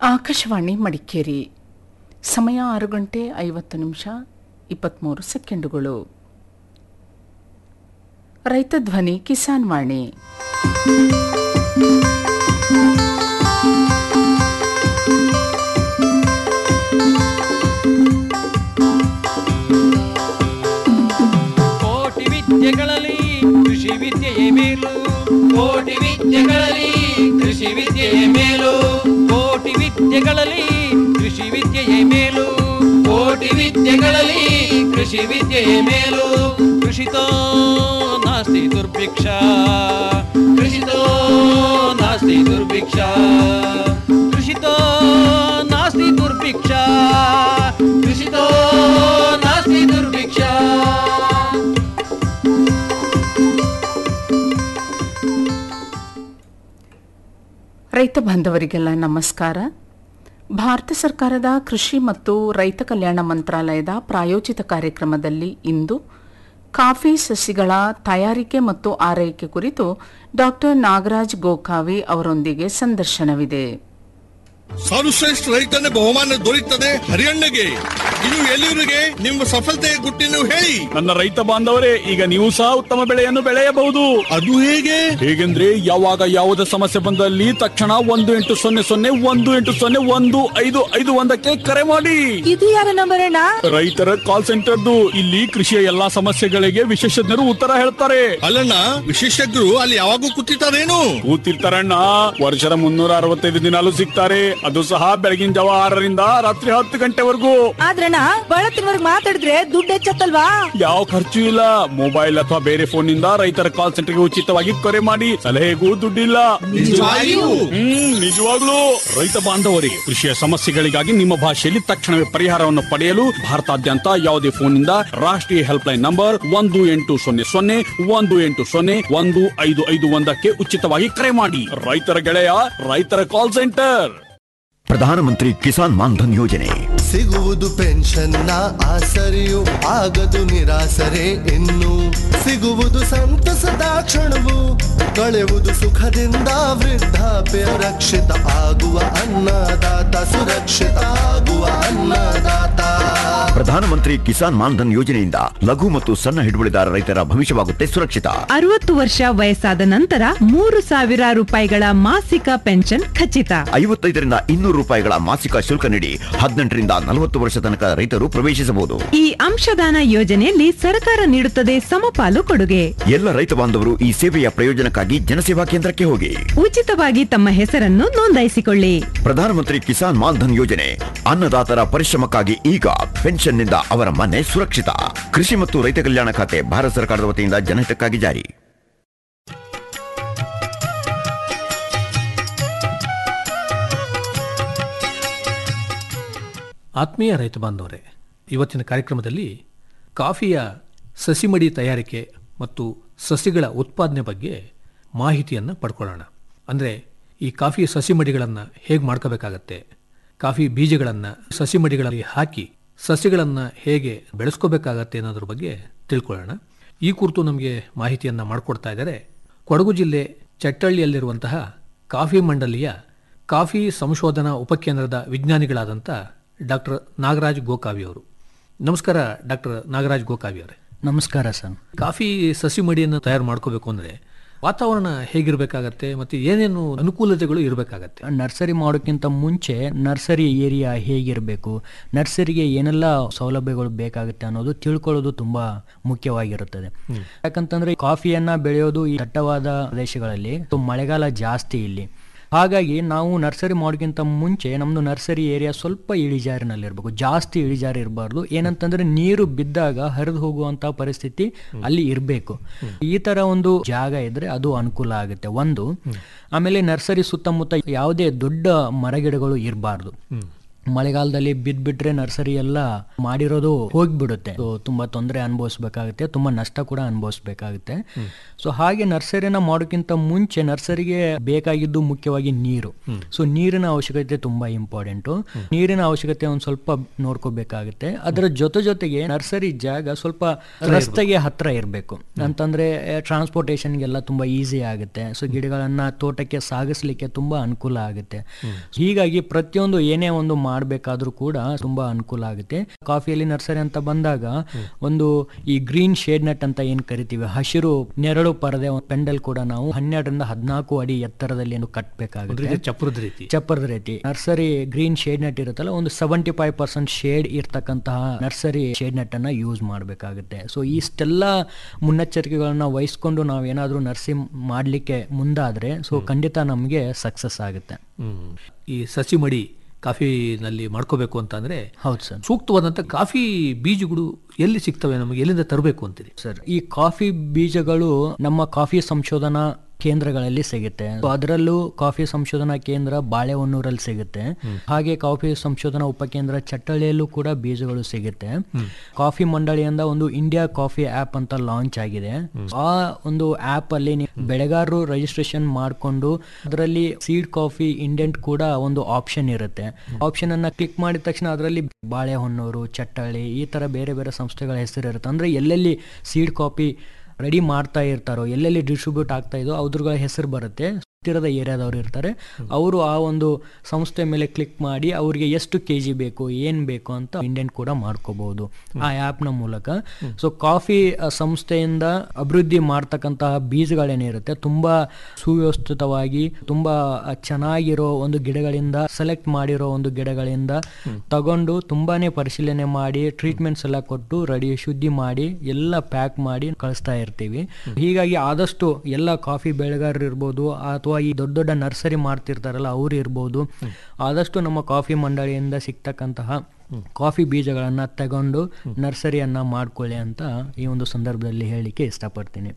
ಆಕಾಶವಾಣಿ ಮಡಿಕೇರಿ ಸಮಯ ಆರು ಗಂಟೆ ಐವತ್ತು ನಿಮಿಷ ಇಪ್ಪತ್ತ್ಮೂರು ಸೆಕೆಂಡುಗಳು ರೈತ ಧ್ವನಿ ಕಿಸಾನ್ ವಾಣಿ ಕೋಟಿ ವಿದ್ಯೆಗಳಲ್ಲಿ ಕೃಷಿ ವಿದ್ಯೆಯೇ ಮೇಲು ಕೋಟಿ ವಿದ್ಯೆಗಳಲ್ಲಿ ಕೃಷಿ ವಿದ್ಯೆಯೇ ಮೇಲು ಕೋಟಿ ವಿದ್ಯೆಗಳಲ್ಲಿ ಕೃಷಿ ವಿದ್ಯೆಯೇ ಮೇಲು ಕೋಟಿ ವಿದ್ಯೆಗಳಲ್ಲಿ ಕೃಷಿ ವಿದ್ಯೆಯೇ ಮೇಲು ಕೃಷಿತೋ ನಾಸ್ತಿ ದುರ್ಭಿಕ್ಷ ಕೃಷಿತೋ ನಾಸ್ತಿ ದುರ್ಭಿಕ್ಷ ಕೃಷಿತೋ ನಾಸ್ತಿ ದುರ್ಭಿಕ್ಷ ಕೃಷಿತೋ ನಾಸ್ತಿ ದುರ್ಭಿಕ್ಷ ರೈತ ಬಾಂಧವರಿಗೆಲ್ಲ ನಮಸ್ಕಾರ ಭಾರತ ಸರ್ಕಾರದ ಕೃಷಿ ಮತ್ತು ರೈತ ಕಲ್ಯಾಣ ಮಂತ್ರಾಲಯದ ಪ್ರಾಯೋಜಿತ ಕಾರ್ಯಕ್ರಮದಲ್ಲಿ ಇಂದು ಕಾಫಿ ಸಸಿಗಳ ತಯಾರಿಕೆ ಮತ್ತು ಆರೈಕೆ ಕುರಿತು ಡಾಕ್ಟರ್ ನಾಗರಾಜ್ ಗೋಕಾವಿ ಅವರೊಂದಿಗೆ ಸಂದರ್ಶನವಿದೆ ಸರ್ವಶ್ರೇಷ್ಠ ರೈತನ ಬಹುಮಾನ ದೊರೆಯುತ್ತದೆ ಹರಿಯಣ್ಣಗೆ ಇದು ಎಲ್ಲಿವರಿಗೆ ನಿಮ್ಮ ಸಫಲತೆಯ ಗುಟ್ಟಿನ ಹೇಳಿ ನನ್ನ ರೈತ ಬಾಂಧವರೇ ಈಗ ನೀವು ಸಹ ಉತ್ತಮ ಬೆಳೆಯನ್ನು ಬೆಳೆಯಬಹುದು ಅದು ಹೇಗೆ ಹೇಗೆಂದ್ರೆ ಯಾವಾಗ ಯಾವುದೇ ಸಮಸ್ಯೆ ಬಂದಲ್ಲಿ ತಕ್ಷಣ ಒಂದು ಎಂಟು ಸೊನ್ನೆ ಸೊನ್ನೆ ಒಂದು ಎಂಟು ಸೊನ್ನೆ ಒಂದು ಐದು ಐದು ಒಂದಕ್ಕೆ ಕರೆ ಮಾಡಿ ಇದು ಯಾರ ನಂಬರ್ ಅಣ್ಣ ರೈತರ ಕಾಲ್ ಸೆಂಟರ್ದು ಇಲ್ಲಿ ಕೃಷಿಯ ಎಲ್ಲಾ ಸಮಸ್ಯೆಗಳಿಗೆ ವಿಶೇಷಜ್ಞರು ಉತ್ತರ ಹೇಳ್ತಾರೆ ಅಲ್ಲಣ್ಣ ವಿಶೇಷಜ್ಞರು ಅಲ್ಲಿ ಯಾವಾಗೂ ಕೂತಿರ್ತಾರೇನು ಕೂತಿರ್ತಾರಣ್ಣ ವರ್ಷದ ಮುನ್ನೂರ ಅರವತ್ತೈದು ದಿನಾಲು ಸಿಗ್ತಾರೆ ಅದು ಸಹ ಬೆಳಗಿನ ಜಾವ ಆರರಿಂದ ರಾತ್ರಿ ಹತ್ತು ಗಂಟೆವರೆಗೂ ಆದ್ರಣ್ಣ ಬಳತ್ತಿನವರ್ಗ್ ಮಾತಾಡಿದ್ರೆ ದುಡ್ಡು ಹೆಚ್ಚತ್ತಲ್ವಾ ಯಾವ ಖರ್ಚು ಇಲ್ಲ ಮೊಬೈಲ್ ಅಥವಾ ಬೇರೆ ಫೋನ್ ನಿಂದ ರೈತರ ಕಾಲ್ ಸೆಂಟರ್ಗೆ ಉಚಿತವಾಗಿ ಕರೆ ಮಾಡಿ ಸಲಹೆಗೂ ದುಡ್ಡಿಲ್ಲ ನಿಜವಾಗಿಯೂ? ಹ್ಮ್ ನಿಜವಾಗ್ಲೂ ರೈತ ಬಾಂಧವರೇ ಕೃಷಿಯ ಸಮಸ್ಯೆಗಳಿಗಾಗಿ ನಿಮ್ಮ ಭಾಷೆಯಲ್ಲಿ ತಕ್ಷಣವೇ ಪರಿಹಾರವನ್ನು ಪಡೆಯಲು ಭಾರತಾದ್ಯಂತ ಯಾವುದೇ ಫೋನ್ನಿಂದ ರಾಷ್ಟ್ರೀಯ ಹೆಲ್ಪ್ ಲೈನ್ ನಂಬರ್ ಒಂದು ಎಂಟು ಸೊನ್ನೆ ಸೊನ್ನೆ ಒಂದು ಎಂಟು ಸೊನ್ನೆ ಒಂದು ಐದು ಐದು ಒಂದಕ್ಕೆ ಉಚಿತವಾಗಿ ಕರೆ ಮಾಡಿ ರೈತರ ಗೆಳೆಯ ರೈತರ ಕಾಲ್ ಸೆಂಟರ್ ಪ್ರಧಾನಮಂತ್ರಿ ಕಿಸಾನ್ ಮಾನ್ಧನ್ ಯೋಜನೆ ಸಿಗುವುದು ಪೆನ್ಷನ್ನ ಆಸರೆಯು ಆಗದು ನಿರಾಸರೆ ಇನ್ನು ಸಿಗುವುದು ಸಂತಸದ ಕ್ಷಣವು ಕಳೆಯುವುದು ಸುಖದಿಂದ ವೃದ್ಧಾಪ್ಯ ರಕ್ಷಿತ ಆಗುವ ಅನ್ನದಾತ ಸುರಕ್ಷಿತ ಆಗುವ ಅನ್ನದಾತ ಪ್ರಧಾನಮಂತ್ರಿ ಕಿಸಾನ್ ಮಾನ್ಧನ್ ಯೋಜನೆಯಿಂದ ಲಘು ಮತ್ತು ಸಣ್ಣ ಹಿಡುವಳಿದಾರ ರೈತರ ಭವಿಷ್ಯವಾಗುತ್ತೆ ಸುರಕ್ಷಿತ ಅರವತ್ತು ವರ್ಷ ವಯಸ್ಸಾದ ನಂತರ ಮೂರು ಸಾವಿರ ರೂಪಾಯಿಗಳ ಮಾಸಿಕ ಪೆನ್ಷನ್ ಖಚಿತ ಐವತ್ತೈದರಿಂದ ಇನ್ನೂರು ರೂಪಾಯಿಗಳ ಮಾಸಿಕ ಶುಲ್ಕ ನೀಡಿ ಹದಿನೆಂಟರಿಂದ ನಲವತ್ತು ವರ್ಷ ತನಕ ರೈತರು ಪ್ರವೇಶಿಸಬಹುದು ಈ ಅಂಶದಾನ ಯೋಜನೆಯಲ್ಲಿ ಸರ್ಕಾರ ನೀಡುತ್ತದೆ ಸಮಪಾಲು ಕೊಡುಗೆ ಎಲ್ಲ ರೈತ ಬಾಂಧವರು ಈ ಸೇವೆಯ ಪ್ರಯೋಜನಕ್ಕಾಗಿ ಜನಸೇವಾ ಕೇಂದ್ರಕ್ಕೆ ಹೋಗಿ ಉಚಿತವಾಗಿ ತಮ್ಮ ಹೆಸರನ್ನು ನೋಂದಾಯಿಸಿಕೊಳ್ಳಿ ಪ್ರಧಾನಮಂತ್ರಿ ಕಿಸಾನ್ ಮಾನ್ಧನ್ ಯೋಜನೆ ಅನ್ನದಾತರ ಪರಿಶ್ರಮಕ್ಕಾಗಿ ಈಗ ಪೆನ್ಷನ್ನಿಂದ ಅವರ ಮನೆ ಸುರಕ್ಷಿತ ಕೃಷಿ ಮತ್ತು ರೈತ ಕಲ್ಯಾಣ ಖಾತೆ ಭಾರತ ಸರ್ಕಾರದ ವತಿಯಿಂದ ಜನಹಿತಕ್ಕಾಗಿ ಜಾರಿ ಆತ್ಮೀಯ ರೈತ ಬಾಂಧವರೇ ಇವತ್ತಿನ ಕಾರ್ಯಕ್ರಮದಲ್ಲಿ ಕಾಫಿಯ ಸಸಿಮಡಿ ತಯಾರಿಕೆ ಮತ್ತು ಸಸಿಗಳ ಉತ್ಪಾದನೆ ಬಗ್ಗೆ ಮಾಹಿತಿಯನ್ನು ಪಡ್ಕೊಳ್ಳೋಣ ಅಂದರೆ ಈ ಕಾಫಿ ಸಸಿಮಡಿಗಳನ್ನು ಹೇಗೆ ಮಾಡ್ಕೋಬೇಕಾಗತ್ತೆ ಕಾಫಿ ಬೀಜಗಳನ್ನು ಸಸಿಮಡಿಗಳಲ್ಲಿ ಹಾಕಿ ಸಸಿಗಳನ್ನು ಹೇಗೆ ಬೆಳೆಸ್ಕೋಬೇಕಾಗತ್ತೆ ಅನ್ನೋದ್ರ ಬಗ್ಗೆ ತಿಳ್ಕೊಳ್ಳೋಣ ಈ ಕುರಿತು ನಮಗೆ ಮಾಹಿತಿಯನ್ನು ಮಾಡಿಕೊಡ್ತಾ ಇದ್ದಾರೆ ಕೊಡಗು ಜಿಲ್ಲೆ ಚಟ್ಟಳ್ಳಿಯಲ್ಲಿರುವಂತಹ ಕಾಫಿ ಮಂಡಲಿಯ ಕಾಫಿ ಸಂಶೋಧನಾ ಉಪಕೇಂದ್ರದ ವಿಜ್ಞಾನಿಗಳಾದಂಥ ಡಾಕ್ಟರ್ ನಾಗರಾಜ್ ಗೋಕಾವಿ ಅವರು ನಮಸ್ಕಾರ ಡಾಕ್ಟರ್ ನಾಗರಾಜ್ ಗೋಕಾವಿ ಅವರೇ ನಮಸ್ಕಾರ ಸರ್ ಕಾಫಿ ಸಸಿ ಮಡಿಯನ್ನು ತಯಾರು ಮಾಡ್ಕೋಬೇಕು ಅಂದರೆ ವಾತಾವರಣ ಹೇಗಿರಬೇಕಾಗತ್ತೆ ಮತ್ತು ಏನೇನು ಅನುಕೂಲತೆಗಳು ಇರಬೇಕಾಗತ್ತೆ ನರ್ಸರಿ ಮಾಡೋಕ್ಕಿಂತ ಮುಂಚೆ ನರ್ಸರಿ ಏರಿಯಾ ಹೇಗಿರಬೇಕು ನರ್ಸರಿಗೆ ಏನೆಲ್ಲ ಸೌಲಭ್ಯಗಳು ಬೇಕಾಗುತ್ತೆ ಅನ್ನೋದು ತಿಳ್ಕೊಳ್ಳೋದು ತುಂಬಾ ಮುಖ್ಯವಾಗಿರುತ್ತದೆ ಯಾಕಂತಂದ್ರೆ ಕಾಫಿಯನ್ನ ಬೆಳೆಯೋದು ಈ ದಟ್ಟವಾದ ಪ್ರದೇಶಗಳಲ್ಲಿ ತು- ಮಳೆಗಾಲ ಜಾಸ್ತಿ ಇಲ್ಲಿ ಹಾಗಾಗಿ ನಾವು ನರ್ಸರಿ ಮಾಡೋಕ್ಕಿಂತ ಮುಂಚೆ ನಮ್ದು ನರ್ಸರಿ ಏರಿಯಾ ಸ್ವಲ್ಪ ಇಳಿಜಾರಿನಲ್ಲಿರ್ಬೇಕು ಜಾಸ್ತಿ ಇಳಿಜಾರು ಇರಬಾರ್ದು ಏನಂತಂದ್ರೆ ನೀರು ಬಿದ್ದಾಗ ಹರಿದು ಹೋಗುವಂತ ಪರಿಸ್ಥಿತಿ ಅಲ್ಲಿ ಇರಬೇಕು ಈ ತರ ಒಂದು ಜಾಗ ಇದ್ರೆ ಅದು ಅನುಕೂಲ ಆಗುತ್ತೆ ಒಂದು ಆಮೇಲೆ ನರ್ಸರಿ ಸುತ್ತಮುತ್ತ ಯಾವುದೇ ದೊಡ್ಡ ಮರಗಿಡಗಳು ಇರಬಾರ್ದು ಮಳೆಗಾಲದಲ್ಲಿ ಬಿದ್ಬಿಟ್ರೆ ನರ್ಸರಿ ಎಲ್ಲ ಮಾಡಿರೋದು ಹೋಗ್ಬಿಡುತ್ತೆ ಸೊ ತುಂಬಾ ತೊಂದರೆ ಅನುಭವಿಸ್ಬೇಕಾಗುತ್ತೆ ತುಂಬಾ ನಷ್ಟ ಕೂಡ ಅನುಭವಿಸ್ಬೇಕಾಗುತ್ತೆ ಸೊ ಹಾಗೆ ನರ್ಸರಿನ ಮಾಡೋಕ್ಕಿಂತ ಮುಂಚೆ ನರ್ಸರಿಗೆ ಬೇಕಾಗಿದ್ದು ಮುಖ್ಯವಾಗಿ ನೀರು ಸೊ ನೀರಿನ ಅವಶ್ಯಕತೆ ತುಂಬಾ ಇಂಪಾರ್ಟೆಂಟು ನೀರಿನ ಅವಶ್ಯಕತೆ ಒಂದ್ ಸ್ವಲ್ಪ ನೋಡ್ಕೋಬೇಕಾಗುತ್ತೆ ಅದರ ಜೊತೆ ಜೊತೆಗೆ ನರ್ಸರಿ ಜಾಗ ಸ್ವಲ್ಪ ರಸ್ತೆಗೆ ಹತ್ರ ಇರಬೇಕು ಅಂತಂದ್ರೆ ಟ್ರಾನ್ಸ್ಪೋರ್ಟೇಷನ್ಗೆಲ್ಲ ತುಂಬಾ ಈಸಿ ಆಗುತ್ತೆ ಸೊ ಗಿಡಗಳನ್ನ ತೋಟಕ್ಕೆ ಸಾಗಿಸ್ಲಿಕ್ಕೆ ತುಂಬಾ ಅನುಕೂಲ ಆಗುತ್ತೆ ಹೀಗಾಗಿ ಪ್ರತಿಯೊಂದು ಏನೇ ಒಂದು ಮಾಡಬೇಕಾದ್ರೂ ಕೂಡ ತುಂಬಾ ಅನುಕೂಲ ಆಗುತ್ತೆ ಕಾಫಿಯಲ್ಲಿ ನರ್ಸರಿ ಅಂತ ಬಂದಾಗ ಒಂದು ಈ ಗ್ರೀನ್ ಶೇಡ್ ನೆಟ್ ಅಂತ ಏನ್ ಕರಿತೀವಿ ಹಸಿರು ನೆರಳು ಪರದೆ ಪೆಂಡಲ್ ಕೂಡ ನಾವು ಹನ್ನೆರಡರಿಂದ ಹದಿನಾಲ್ಕು ಅಡಿ ಎತ್ತರದಲ್ಲಿ ಏನು ಒಂದು ಕಟ್ಟಬೇಕಾಗುತ್ತೆ ರೀತಿ ಚಪ್ಪರದ ರೀತಿ ಚಪ್ಪರದ ರೀತಿ ನರ್ಸರಿ ಗ್ರೀನ್ ಶೇಡ್ ನೆಟ್ ಇರುತ್ತಲ್ಲ ಒಂದು ಸೆವೆಂಟಿ ಫೈವ್ ಪರ್ಸೆಂಟ್ ಶೇಡ್ ಇರ್ತಕ್ಕಂತಹ ನರ್ಸರಿ ಶೇಡ್ ನೆಟ್ ಅನ್ನ ಯೂಸ್ ಮಾಡಬೇಕಾಗುತ್ತೆ ಸೊ ಇಷ್ಟೆಲ್ಲ ಮುನ್ನೆಚ್ಚರಿಕೆಗಳನ್ನ ವಹಿಸ್ಕೊಂಡು ನಾವು ಏನಾದ್ರೂ ನರ್ಸಿಂಗ್ ಮಾಡ್ಲಿಕ್ಕೆ ಮುಂದಾದ್ರೆ ಸೊ ಖಂಡಿತ ನಮಗೆ ಸಕ್ಸಸ್ ಆಗುತ್ತೆ ಹ್ಮ್. ಈ ಸಸಿ ಮಡಿ ಕಾಫಿನಲ್ಲಿ ಮಾಡ್ಕೋಬೇಕು ಅಂತ ಅಂದ್ರೆ ಹೌದು ಸರ್ ಸೂಕ್ತವಾದಂತ ಕಾಫಿ ಬೀಜಗಳು ಎಲ್ಲಿ ಸಿಗ್ತವೆ ನಮಗೆ ಎಲ್ಲಿಂದ ತರಬೇಕು ಅಂತೀರಿ ಸರ್ ಈ ಕಾಫಿ ಬೀಜಗಳು ನಮ್ಮ ಕಾಫಿ ಸಂಶೋಧನಾ ಕೇಂದ್ರಗಳಲ್ಲಿ ಸಿಗುತ್ತೆ So, ಅದರಲ್ಲೂ ಕಾಫಿ ಸಂಶೋಧನಾ ಕೇಂದ್ರ ಬಾಳೆಹೊನ್ನೂರಲ್ಲಿ ಸಿಗುತ್ತೆ ಹಾಗೆ ಕಾಫಿ ಸಂಶೋಧನಾ ಉಪಕೇಂದ್ರ ಚಟ್ಟಳ್ಳಿಯಲ್ಲೂ ಕೂಡ ಬೀಜಗಳು ಸಿಗುತ್ತೆ ಕಾಫಿ ಮಂಡಳಿಯಿಂದ ಒಂದು ಇಂಡಿಯಾ ಕಾಫಿ ಆಪ್ ಅಂತ ಲಾಂಚ್ ಆಗಿದೆ ಆ ಒಂದು ಆಪ್ ಅಲ್ಲಿ ನೀವು ಬೆಳೆಗಾರರು ರಿಜಿಸ್ಟ್ರೇಷನ್ ಮಾಡಿಕೊಂಡು ಅದರಲ್ಲಿ ಸೀಡ್ ಕಾಫಿ ಇಂಡೆಂಟ್ ಕೂಡ ಒಂದು ಆಪ್ಷನ್ ಇರುತ್ತೆ ಆಪ್ಷನ್ ಅನ್ನ ಕ್ಲಿಕ್ ಮಾಡಿದ ತಕ್ಷಣ ಅದರಲ್ಲಿ ಬಾಳೆಹೊನ್ನೂರು ಚಟ್ಟಳ್ಳಿ ಈ ತರ ಬೇರೆ ಬೇರೆ ಸಂಸ್ಥೆಗಳ ಹೆಸರು ಇರುತ್ತೆ ಅಂದ್ರೆ ಎಲ್ಲೆಲ್ಲಿ ಸೀಡ್ ಕಾಫಿ ರೆಡಿ ಮಾಡ್ತಾ ಇರ್ತಾರೋ ಎಲ್ಲೆಲ್ಲಿ ಡಿಸ್ಟ್ರಿಬ್ಯೂಟ್ ಆಗ್ತಾ ಇದೋ ಅದ್ರಗಳ ಹೆಸರು ಬರುತ್ತೆ ಹತ್ತಿರದ ಏರಿಯಾದವ್ರು ಇರ್ತಾರೆ ಅವರು ಆ ಒಂದು ಸಂಸ್ಥೆ ಮೇಲೆ ಕ್ಲಿಕ್ ಮಾಡಿ ಅವ್ರಿಗೆ ಎಷ್ಟು ಕೆ ಜಿ ಬೇಕು ಏನು ಬೇಕು ಅಂತ ಇಂಡೆಂಟ್ ಕೂಡ ಮಾಡ್ಕೋಬಹುದು ಆ ಆ್ಯಪ್ನ ಮೂಲಕ ಸೊ ಕಾಫಿ ಆ, ಸಂಸ್ಥೆಯಿಂದ ಅಭಿವೃದ್ಧಿ ಮಾಡ್ತಕ್ಕಂತಹ ಬೀಜಗಳೇನಿರುತ್ತೆ ತುಂಬಾ ಸುವ್ಯವಸ್ಥಿತವಾಗಿ ತುಂಬಾ ಆ, ಚೆನ್ನಾಗಿರೋ ಒಂದು ಗಿಡಗಳಿಂದ ಸೆಲೆಕ್ಟ್ ಮಾಡಿರೋ ಒಂದು ಗಿಡಗಳಿಂದ ತಗೊಂಡು ತುಂಬಾನೇ ಪರಿಶೀಲನೆ ಮಾಡಿ ಟ್ರೀಟ್ಮೆಂಟ್ಸ್ ಎಲ್ಲ ಕೊಟ್ಟು ರೆಡಿ ಶುದ್ಧಿ ಮಾಡಿ ಎಲ್ಲ ಪ್ಯಾಕ್ ಮಾಡಿ ಕಳಿಸ್ತಾ ಇರ್ತೀವಿ ಹೀಗಾಗಿ ಆದಷ್ಟು ಎಲ್ಲ ಕಾಫಿ ಬೆಳೆಗಾರರು ಇರ್ಬೋದು ಅಥವಾ ಈ ದೊಡ್ಡ ದೊಡ್ಡ ನರ್ಸರಿ ಮಾಡ್ತಿರ್ತಾರಲ್ಲ ಅವ್ರು ಇರ್ಬೋದು ಆದಷ್ಟು ನಮ್ಮ ಕಾಫಿ ಮಂಡಳಿಯಿಂದ ಸಿಗ್ತಕ್ಕಂತಹ ಕಾಫಿ ಬೀಜಗಳನ್ನ ತಗೊಂಡು ನರ್ಸರಿಯನ್ನ ಮಾಡ್ಕೊಳ್ಳಿ ಅಂತ ಈ ಒಂದು ಸಂದರ್ಭದಲ್ಲಿ ಹೇಳಲಿಕ್ಕೆ ಇಷ್ಟಪಡ್ತೀನಿ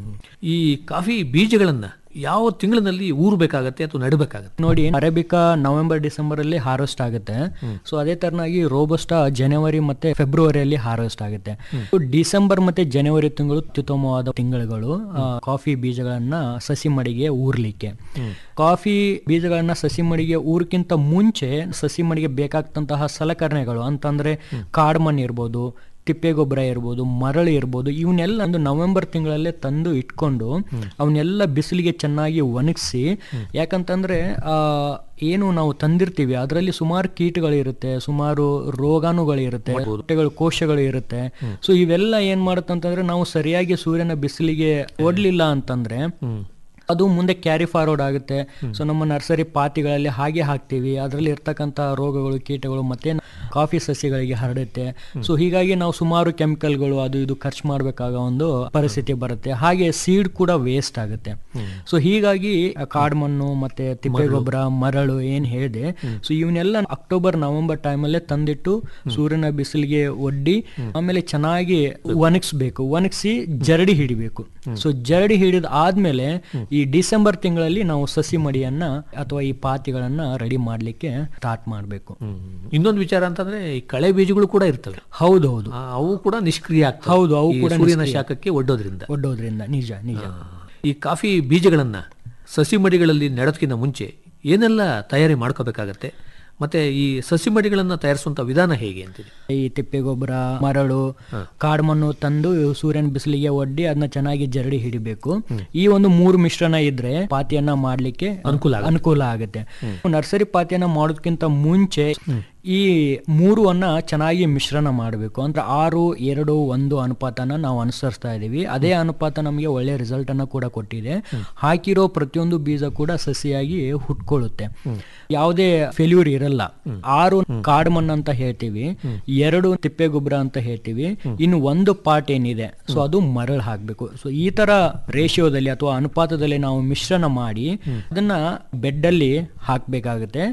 ಈ ಕಾಫಿ ಬೀಜಗಳನ್ನ ಯಾವ ತಿಂಗಳಿನಲ್ಲಿ ಊರ್ಬೇಕಾಗತ್ತೆ ಅಥವಾ ನೆಡಬೇಕಾಗತ್ತೆ ನೋಡಿ ಅರೇಬಿಕಾ ನವೆಂಬರ್ ಡಿಸೆಂಬರ್ ಅಲ್ಲಿ ಹಾರ್ವೆಸ್ಟ್ ಆಗುತ್ತೆ ಸೊ ಅದೇ ತರನಾಗಿ ರೋಬಸ್ಟಾ ಜನವರಿ ಮತ್ತೆ ಫೆಬ್ರವರಿಯಲ್ಲಿ ಹಾರ್ವೆಸ್ಟ್ ಆಗುತ್ತೆ So, ಡಿಸೆಂಬರ್ ಮತ್ತೆ ಜನವರಿ ತಿಂಗಳು ಅತ್ಯುತ್ತಮವಾದ ತಿಂಗಳುಗಳು ಆ, ಕಾಫಿ ಬೀಜಗಳನ್ನ ಸಸಿ ಮಡಿಗೆ ಊರ್ಲಿಕ್ಕೆ ಕಾಫಿ ಬೀಜಗಳನ್ನ ಸಸಿ ಮಡಿಗೆ ಊರ್ಕಿಂತ ಮುಂಚೆ ಸಸಿ ಮಡಿಗೆ ಬೇಕಾಗ್ತಂತಹ ಸಲಕರಣೆಗಳು ಅಂತಂದ್ರೆ ಕಾಡ್ಮಣ್ ಇರ್ಬೋದು ತಿಪ್ಪೆ ಗೊಬ್ಬರ ಇರ್ಬೋದು ಮರಳು ಇರ್ಬೋದು ಇವನ್ನೆಲ್ಲ ಒಂದು ನವೆಂಬರ್ ತಿಂಗಳಲ್ಲೇ ತಂದು ಇಟ್ಕೊಂಡು ಅವನ್ನೆಲ್ಲ ಬಿಸಿಲಿಗೆ ಚೆನ್ನಾಗಿ ಒಣಗಿಸಿ ಯಾಕಂತಂದ್ರೆ ಆ ಏನು ನಾವು ತಂದಿರ್ತೀವಿ ಅದರಲ್ಲಿ ಸುಮಾರು ಕೀಟಗಳಿರುತ್ತೆ ಸುಮಾರು ರೋಗಾಣುಗಳಿರುತ್ತೆ ಮೊಟ್ಟೆಗಳು ಕೋಶಗಳು ಇರುತ್ತೆ ಸೊ ಇವೆಲ್ಲ ಏನ್ ಮಾಡುತ್ತಂತಂದ್ರೆ ನಾವು ಸರಿಯಾಗಿ ಸೂರ್ಯನ ಬಿಸಿಲಿಗೆ ಓಡ್ಲಿಲ್ಲ ಅಂತಂದ್ರೆ ಅದು ಮುಂದೆ ಕ್ಯಾರಿ ಫಾರ್ವರ್ಡ್ ಆಗುತ್ತೆ ಸೊ ನಮ್ಮ ನರ್ಸರಿ ಪಾತಿಗಳಲ್ಲಿ ಹಾಗೆ ಹಾಕ್ತೀವಿ ಅದರಲ್ಲಿ ಇರ್ತಕ್ಕಂಥ ರೋಗಗಳು ಕೀಟಗಳು ಮತ್ತೆ ಕಾಫಿ ಸಸ್ಯಗಳಿಗೆ ಹರಡುತ್ತೆ ಸೊ ಹೀಗಾಗಿ ನಾವು ಸುಮಾರು ಕೆಮಿಕಲ್ಗಳು ಅದು ಇದು ಖರ್ಚು ಮಾಡಬೇಕಾಗ ಒಂದು ಪರಿಸ್ಥಿತಿ ಬರುತ್ತೆ ಹಾಗೆ ಸೀಡ್ ಕೂಡ ವೇಸ್ಟ್ ಆಗುತ್ತೆ ಸೊ ಹೀಗಾಗಿ ಆ ಕಾಡ್ಮಣ್ಣು ಮತ್ತೆ ತಿಪ್ಪೆ ಗೊಬ್ಬರ ಮರಳು ಏನ್ ಹೇಳಿದೆ ಸೊ ಇವನ್ನೆಲ್ಲ ಅಕ್ಟೋಬರ್ ನವೆಂಬರ್ ಟೈಮಲ್ಲೇ ತಂದಿಟ್ಟು ಸೂರ್ಯನ ಬಿಸಿಲಿಗೆ ಒಡ್ಡಿ ಆಮೇಲೆ ಚೆನ್ನಾಗಿ ಒಣಗಿಸ್ಬೇಕು ಒಣಗಿಸಿ ಜರಡಿ ಹಿಡಿಬೇಕು ಸೊ ಜರಡಿ ಹಿಡಿದ ಆದ್ಮೇಲೆ ಈ ಡಿಸೆಂಬರ್ ತಿಂಗಳಲ್ಲಿ ನಾವು ಸಸಿ ಮಡಿಯನ್ನ ಅಥವಾ ಈ ಪಾತಿಗಳನ್ನ ರೆಡಿ ಮಾಡ್ಲಿಕ್ಕೆ ಸ್ಟಾರ್ಟ್ ಮಾಡಬೇಕು ಇನ್ನೊಂದು ವಿಚಾರ ಅಂತಂದ್ರೆ ಈ ಕಳೆ ಬೀಜಗಳು ಕೂಡ ಇರ್ತವೆ ಹೌದೌದು ಆ, ಅವು ಕೂಡ ನಿಷ್ಕ್ರಿಯ ಆಗ್ತವೆ ಹೌದು, ಅವು ಈ ಕೂಡ ಸೂರ್ಯನ ನಿಷ್ಕ್ರಿಯ. ಶಾಖಕ್ಕೆ ಒಡ್ಡೋದ್ರಿಂದ ಒಡ್ಡೋದ್ರಿಂದ ನಿಜ ನಿಜ ಈ ಕಾಫಿ ಬೀಜಗಳನ್ನ ಸಸಿ ಮಡಿಗಳಲ್ಲಿ ನೆಡೋದಕ್ಕಿಂತ ಮುಂಚೆ ಏನೆಲ್ಲ ತಯಾರಿ ಮಾಡ್ಕೋಬೇಕಾಗತ್ತೆ ಮತ್ತೆ ಈ ಸಸಿ ಮಡಿಗಳನ್ನ ತಯಾರಿಸುವಂತ ವಿಧಾನ ಹೇಗೆ ಅಂತೀರಿ ಈ ತಿಪ್ಪೆ ಗೊಬ್ಬರ ಮರಳು ಕಾಡ್ಮಣ್ಣು ತಂದು ಸೂರ್ಯನ ಬಿಸಿಲಿಗೆ ಒಡ್ಡಿ ಅದನ್ನ ಚೆನ್ನಾಗಿ ಜರಡಿ ಹಿಡಿಬೇಕು ಈ ಒಂದು ಮೂರು ಮಿಶ್ರಣ ಇದ್ರೆ ಪಾತಿಯನ್ನ ಮಾಡ್ಲಿಕ್ಕೆ ಅನುಕೂಲ ಆಗುತ್ತೆ. ಅನುಕೂಲ ಆಗುತ್ತೆ ನರ್ಸರಿ ಪಾತಿಯನ್ನ ಮಾಡೋದಕ್ಕಿಂತ ಮುಂಚೆ ಈ ಮೂರು ಅನ್ನ ಚೆನ್ನಾಗಿ ಮಿಶ್ರಣ ಮಾಡಬೇಕು ಅಂದ್ರೆ ಆರು ಎರಡು ಒಂದು ಅನುಪಾತನ ನಾವು ಅನುಸರಿಸ್ತಾ ಇದೀವಿ ಅದೇ ಅನುಪಾತ ನಮಗೆ ಒಳ್ಳೆ ರಿಸಲ್ಟ್ ಅನ್ನ ಕೂಡ ಕೊಟ್ಟಿದೆ ಹಾಕಿರೋ ಪ್ರತಿಯೊಂದು ಬೀಜ ಕೂಡ ಸಸಿಯಾಗಿ ಹುಟ್ಕೊಳ್ಳುತ್ತೆ ಯಾವುದೇ ಫೇಲ್ಯೂರ್ ಇರಲ್ಲ ಆರು ಕಾಡು ಮಣ್ಣು ಅಂತ ಹೇಳ್ತೀವಿ ಎರಡು ತಿಪ್ಪೆ ಗೊಬ್ಬರ ಅಂತ ಹೇಳ್ತೀವಿ ಇನ್ನು ಒಂದು ಪಾರ್ಟ್ ಏನಿದೆ ಸೊ ಅದು ಮರಳು ಹಾಕ್ಬೇಕು ಸೊ ಈ ತರ ರೇಷಿಯೋದಲ್ಲಿ ಅಥವಾ ಅನುಪಾತದಲ್ಲಿ ನಾವು ಮಿಶ್ರಣ ಮಾಡಿ ಅದನ್ನ ಬೆಡ್ ಅಲ್ಲಿ ಹಾಕ್ಬೇಕಾಗುತ್ತೆ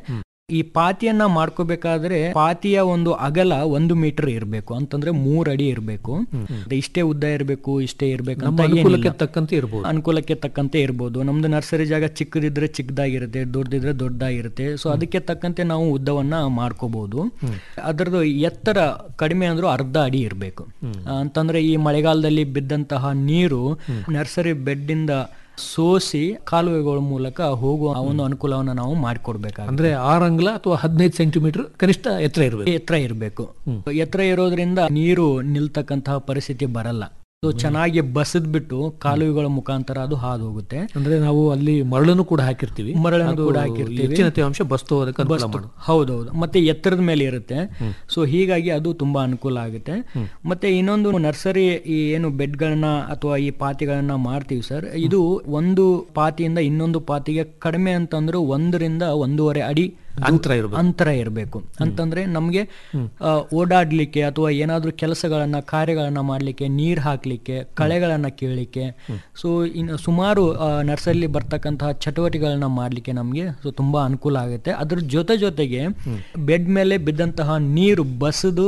ಈ ಪಾತಿಯನ್ನ ಮಾಡ್ಕೋಬೇಕಾದ್ರೆ ಪಾತಿಯ ಒಂದು ಅಗಲ ಒಂದು ಮೀಟರ್ ಇರಬೇಕು ಅಂತಂದ್ರೆ ಮೂರ್ ಅಡಿ ಇರಬೇಕು ಇಷ್ಟೇ ಉದ್ದ ಇರಬೇಕು ಇಷ್ಟೇ ಇರ್ಬೇಕು ನಮ್ಮ ಅಂತ ಅನುಕೂಲಕ್ಕೆ ಏನಿಲ್ಲ. ತಕ್ಕಂತೆ ಇರ್ಬೋದು. ಅನುಕೂಲಕ್ಕೆ ತಕ್ಕಂತೆ ಇರ್ಬೋದು ನಮ್ದು ನರ್ಸರಿ ಜಾಗ ಚಿಕ್ಕದಿದ್ರೆ ಚಿಕ್ಕದಾಗಿರುತ್ತೆ ದೊಡ್ಡದಿದ್ರೆ ದೊಡ್ಡದಾಗಿರುತ್ತೆ ಸೊ ಅದಕ್ಕೆ ತಕ್ಕಂತೆ ನಾವು ಉದ್ದವನ್ನ ಮಾಡ್ಕೋಬಹುದು ಅದರದ್ದು ಎತ್ತರ ಕಡಿಮೆ ಅಂದ್ರೂ ಅರ್ಧ ಅಡಿ ಇರಬೇಕು ಅಂತಂದ್ರೆ ಈ ಮಳೆಗಾಲದಲ್ಲಿ ಬಿದ್ದಂತಹ ನೀರು ನರ್ಸರಿ ಬೆಡ್ ಇಂದ ಸೋಸಿ ಕಾಲುವೆಗಳ ಮೂಲಕ ಹೋಗುವ ಆ ಒಂದು ಅನುಕೂಲವನ್ನ ನಾವು ಮಾಡಿಕೊಡ್ಬೇಕಾಗುತ್ತೆ ಅಂದ್ರೆ ಆರು ಅಂಗ್ಲ ಅಥವಾ ಹದಿನೈದು ಸೆಂಟಿಮೀಟರ್ ಕನಿಷ್ಠ ಎತ್ತರ ಇರಬೇಕು ಎತ್ತರ ಇರಬೇಕು ಎತ್ತರ ಇರೋದ್ರಿಂದ ನೀರು ನಿಲ್ತಕ್ಕಂತಹ ಪರಿಸ್ಥಿತಿ ಬರಲ್ಲ ಸೊ ಚೆನ್ನಾಗಿ ಬಸದ್ಬಿಟ್ಟು ಕಾಲುವೆಗಳ ಮುಖಾಂತರ ಅದು ಹಾದು ಹೋಗುತ್ತೆ ಅಂದ್ರೆ ನಾವು ಅಲ್ಲಿ ಮರಳನ್ನು ಕೂಡ ಹಾಕಿರ್ತೀವಿ ಮರಳನ್ನು ಅದು ಕೂಡ ಹಾಕಿರ್ತೀವಿ. ಹೆಚ್ಚಿನ ತೇವಾಂಶ ಬಸ್ತು ಹೋಗೋದಕ್ಕೆ ಅನುಕೂಲ ಬಸ್ತು. ಮಾಡುತ್ತೆ. ಹೌದೌದು ಮತ್ತೆ ಎತ್ತರದ ಮೇಲೆ ಇರುತ್ತೆ ಸೊ ಹೀಗಾಗಿ ಅದು ತುಂಬಾ ಅನುಕೂಲ ಆಗುತ್ತೆ ಮತ್ತೆ ಇನ್ನೊಂದು ನರ್ಸರಿ ಈ ಏನು ಬೆಡ್ಗಳನ್ನ ಅಥವಾ ಈ ಪಾತಿಗಳನ್ನ ಮಾಡ್ತೀವಿ ಸರ್ ಇದು ಒಂದು ಪಾತಿಯಿಂದ ಇನ್ನೊಂದು ಪಾತಿಗೆ ಕಡಿಮೆ ಅಂತಂದ್ರೆ ಒಂದರಿಂದ ಒಂದೂವರೆ ಅಡಿ ಅಂತರ ಇರಬೇಕು ಅಂತರ ಇರಬೇಕು ಅಂತಂದ್ರೆ ನಮ್ಗೆ ಆ, ಓಡಾಡ್ಲಿಕ್ಕೆ ಅಥವಾ ಏನಾದ್ರೂ ಕೆಲಸಗಳನ್ನ ಕಾರ್ಯಗಳನ್ನ ಮಾಡ್ಲಿಕ್ಕೆ ನೀರ್ ಹಾಕ್ಲಿಕ್ಕೆ ಕಳೆಗಳನ್ನ ಕೀಳ್ಲಿಕ್ಕೆ ಸೊ ಇನ್ನು ಸುಮಾರು ನರ್ಸರಿ ಬರ್ತಕ್ಕಂತಹ ಚಟುವಟಿಕೆಗಳನ್ನ ಮಾಡ್ಲಿಕ್ಕೆ ನಮ್ಗೆ ಸೊ ತುಂಬಾ ಅನುಕೂಲ ಆಗುತ್ತೆ ಅದ್ರ ಜೊತೆ ಜೊತೆಗೆ ಬೆಡ್ ಮೇಲೆ ಬಿದ್ದಂತಹ ನೀರು ಬಸದು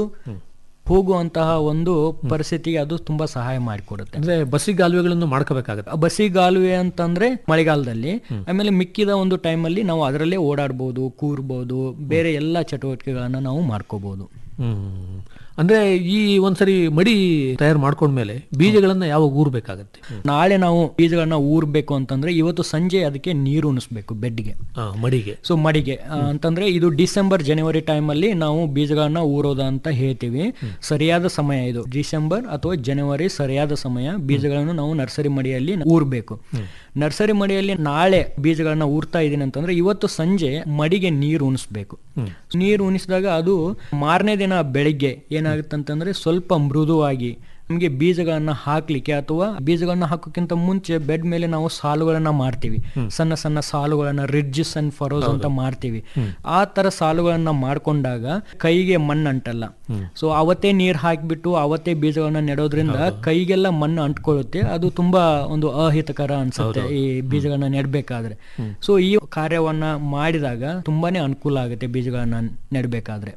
ಹೋಗುವಂತಹ ಒಂದು ಪರಿಸ್ಥಿತಿಗೆ ಅದು ತುಂಬಾ ಸಹಾಯ ಮಾಡಿಕೊಡುತ್ತೆ ಅಂದ್ರೆ ಬಸ್ಸಿಗಾಲುವೆಗಳನ್ನು ಮಾಡ್ಕೋಬೇಕಾಗತ್ತೆ ಬಸಿಗಾಲುವೆ ಅಂತಂದ್ರೆ ಮಳೆಗಾಲದಲ್ಲಿ ಆಮೇಲೆ ಮಿಕ್ಕಿದ ಒಂದು ಟೈಮಲ್ಲಿ ನಾವು ಅದರಲ್ಲೇ ಓಡಾಡ್ಬೋದು ಕೂರ್ಬೋದು ಬೇರೆ ಎಲ್ಲ ಚಟುವಟಿಕೆಗಳನ್ನ ನಾವು ಮಾಡ್ಕೋಬಹುದು ಹ್ಮ್ ಅಂದ್ರೆ ಈ ಒಂದ್ಸರಿ ಮಡಿ ತಯಾರು ಮಾಡ್ಕೊಂಡ್ಮೇಲೆ ಬೀಜಗಳನ್ನ ಯಾವಾಗ ಊರ್ಬೇಕಾಗತ್ತೆ ನಾಳೆ ನಾವು ಬೀಜಗಳನ್ನ ಊರ್ಬೇಕು ಅಂತಂದ್ರೆ ಇವತ್ತು ಸಂಜೆ ಅದಕ್ಕೆ ನೀರು ಉಣಿಸ್ಬೇಕು ಬೆಡ್ಗೆ ಆ, ಮಡಿಗೆ ಸೊ ಮಡಿಗೆ ಆ, ಅಂತಂದ್ರೆ ಇದು ಡಿಸೆಂಬರ್ ಜನವರಿ ಟೈಮಲ್ಲಿ ನಾವು ಬೀಜಗಳನ್ನ ಊರೋದ ಅಂತ ಹೇಳ್ತೀವಿ ಸರಿಯಾದ ಸಮಯ ಇದು ಡಿಸೆಂಬರ್ ಅಥವಾ ಜನವರಿ ಸರಿಯಾದ ಸಮಯ ಬೀಜಗಳನ್ನು ನಾವು ನರ್ಸರಿ ಮಡಿಯಲ್ಲಿ ಊರ್ಬೇಕು ನರ್ಸರಿ ಮಡಿಯಲ್ಲಿ ನಾಳೆ ಬೀಜಗಳನ್ನ ಊರ್ತಾ ಇದೀನಿ ಅಂತಂದ್ರೆ ಇವತ್ತು ಸಂಜೆ ಮಡಿಗೆ ನೀರು ಉಣಿಸ್ಬೇಕು ನೀರು ಉಣಿಸಿದಾಗ ಅದು ಮಾರನೇ ದಿನ ಬೆಳಿಗ್ಗೆ ಏನಾಗುತ್ತೆ ಅಂತಂದ್ರೆ ಸ್ವಲ್ಪ ಮೃದುವಾಗಿ ನಮಗೆ ಬೀಜಗಳನ್ನ ಹಾಕ್ಲಿಕ್ಕೆ ಅಥವಾ ಬೀಜಗಳನ್ನ ಹಾಕೋಕ್ಕಿಂತ ಮುಂಚೆ ಬೆಡ್ ಮೇಲೆ ನಾವು ಸಾಲುಗಳನ್ನ ಮಾಡ್ತೀವಿ ಸಣ್ಣ ಸಣ್ಣ ಸಾಲುಗಳನ್ನ ರಿಡ್ಜಸ್ ಅಂಡ್ ಫರೋಸ್ ಅಂತ ಮಾಡ್ತೀವಿ ಆ ತರ ಸಾಲುಗಳನ್ನ ಮಾಡ್ಕೊಂಡಾಗ ಕೈಗೆ ಮಣ್ಣು ಅಂಟಲ್ಲ ಸೊ ಅವತ್ತೇ ನೀರ್ ಹಾಕಿಬಿಟ್ಟು ಅವತ್ತೇ ಬೀಜಗಳನ್ನ ನೆಡೋದ್ರಿಂದ ಕೈಗೆಲ್ಲ ಮಣ್ಣು ಅಂಟ್ಕೊಳ್ಳುತ್ತೆ ಅದು ತುಂಬಾ ಒಂದು ಅಹಿತಕರ ಅನ್ಸುತ್ತೆ ಈ ಬೀಜಗಳನ್ನ ನೆಡ್ಬೇಕಾದ್ರೆ ಸೊ ಈ ಕಾರ್ಯವನ್ನ ಮಾಡಿದಾಗ ತುಂಬಾನೇ ಅನುಕೂಲ ಆಗುತ್ತೆ ಬೀಜಗಳನ್ನ ನೆಡ್ಬೇಕಾದ್ರೆ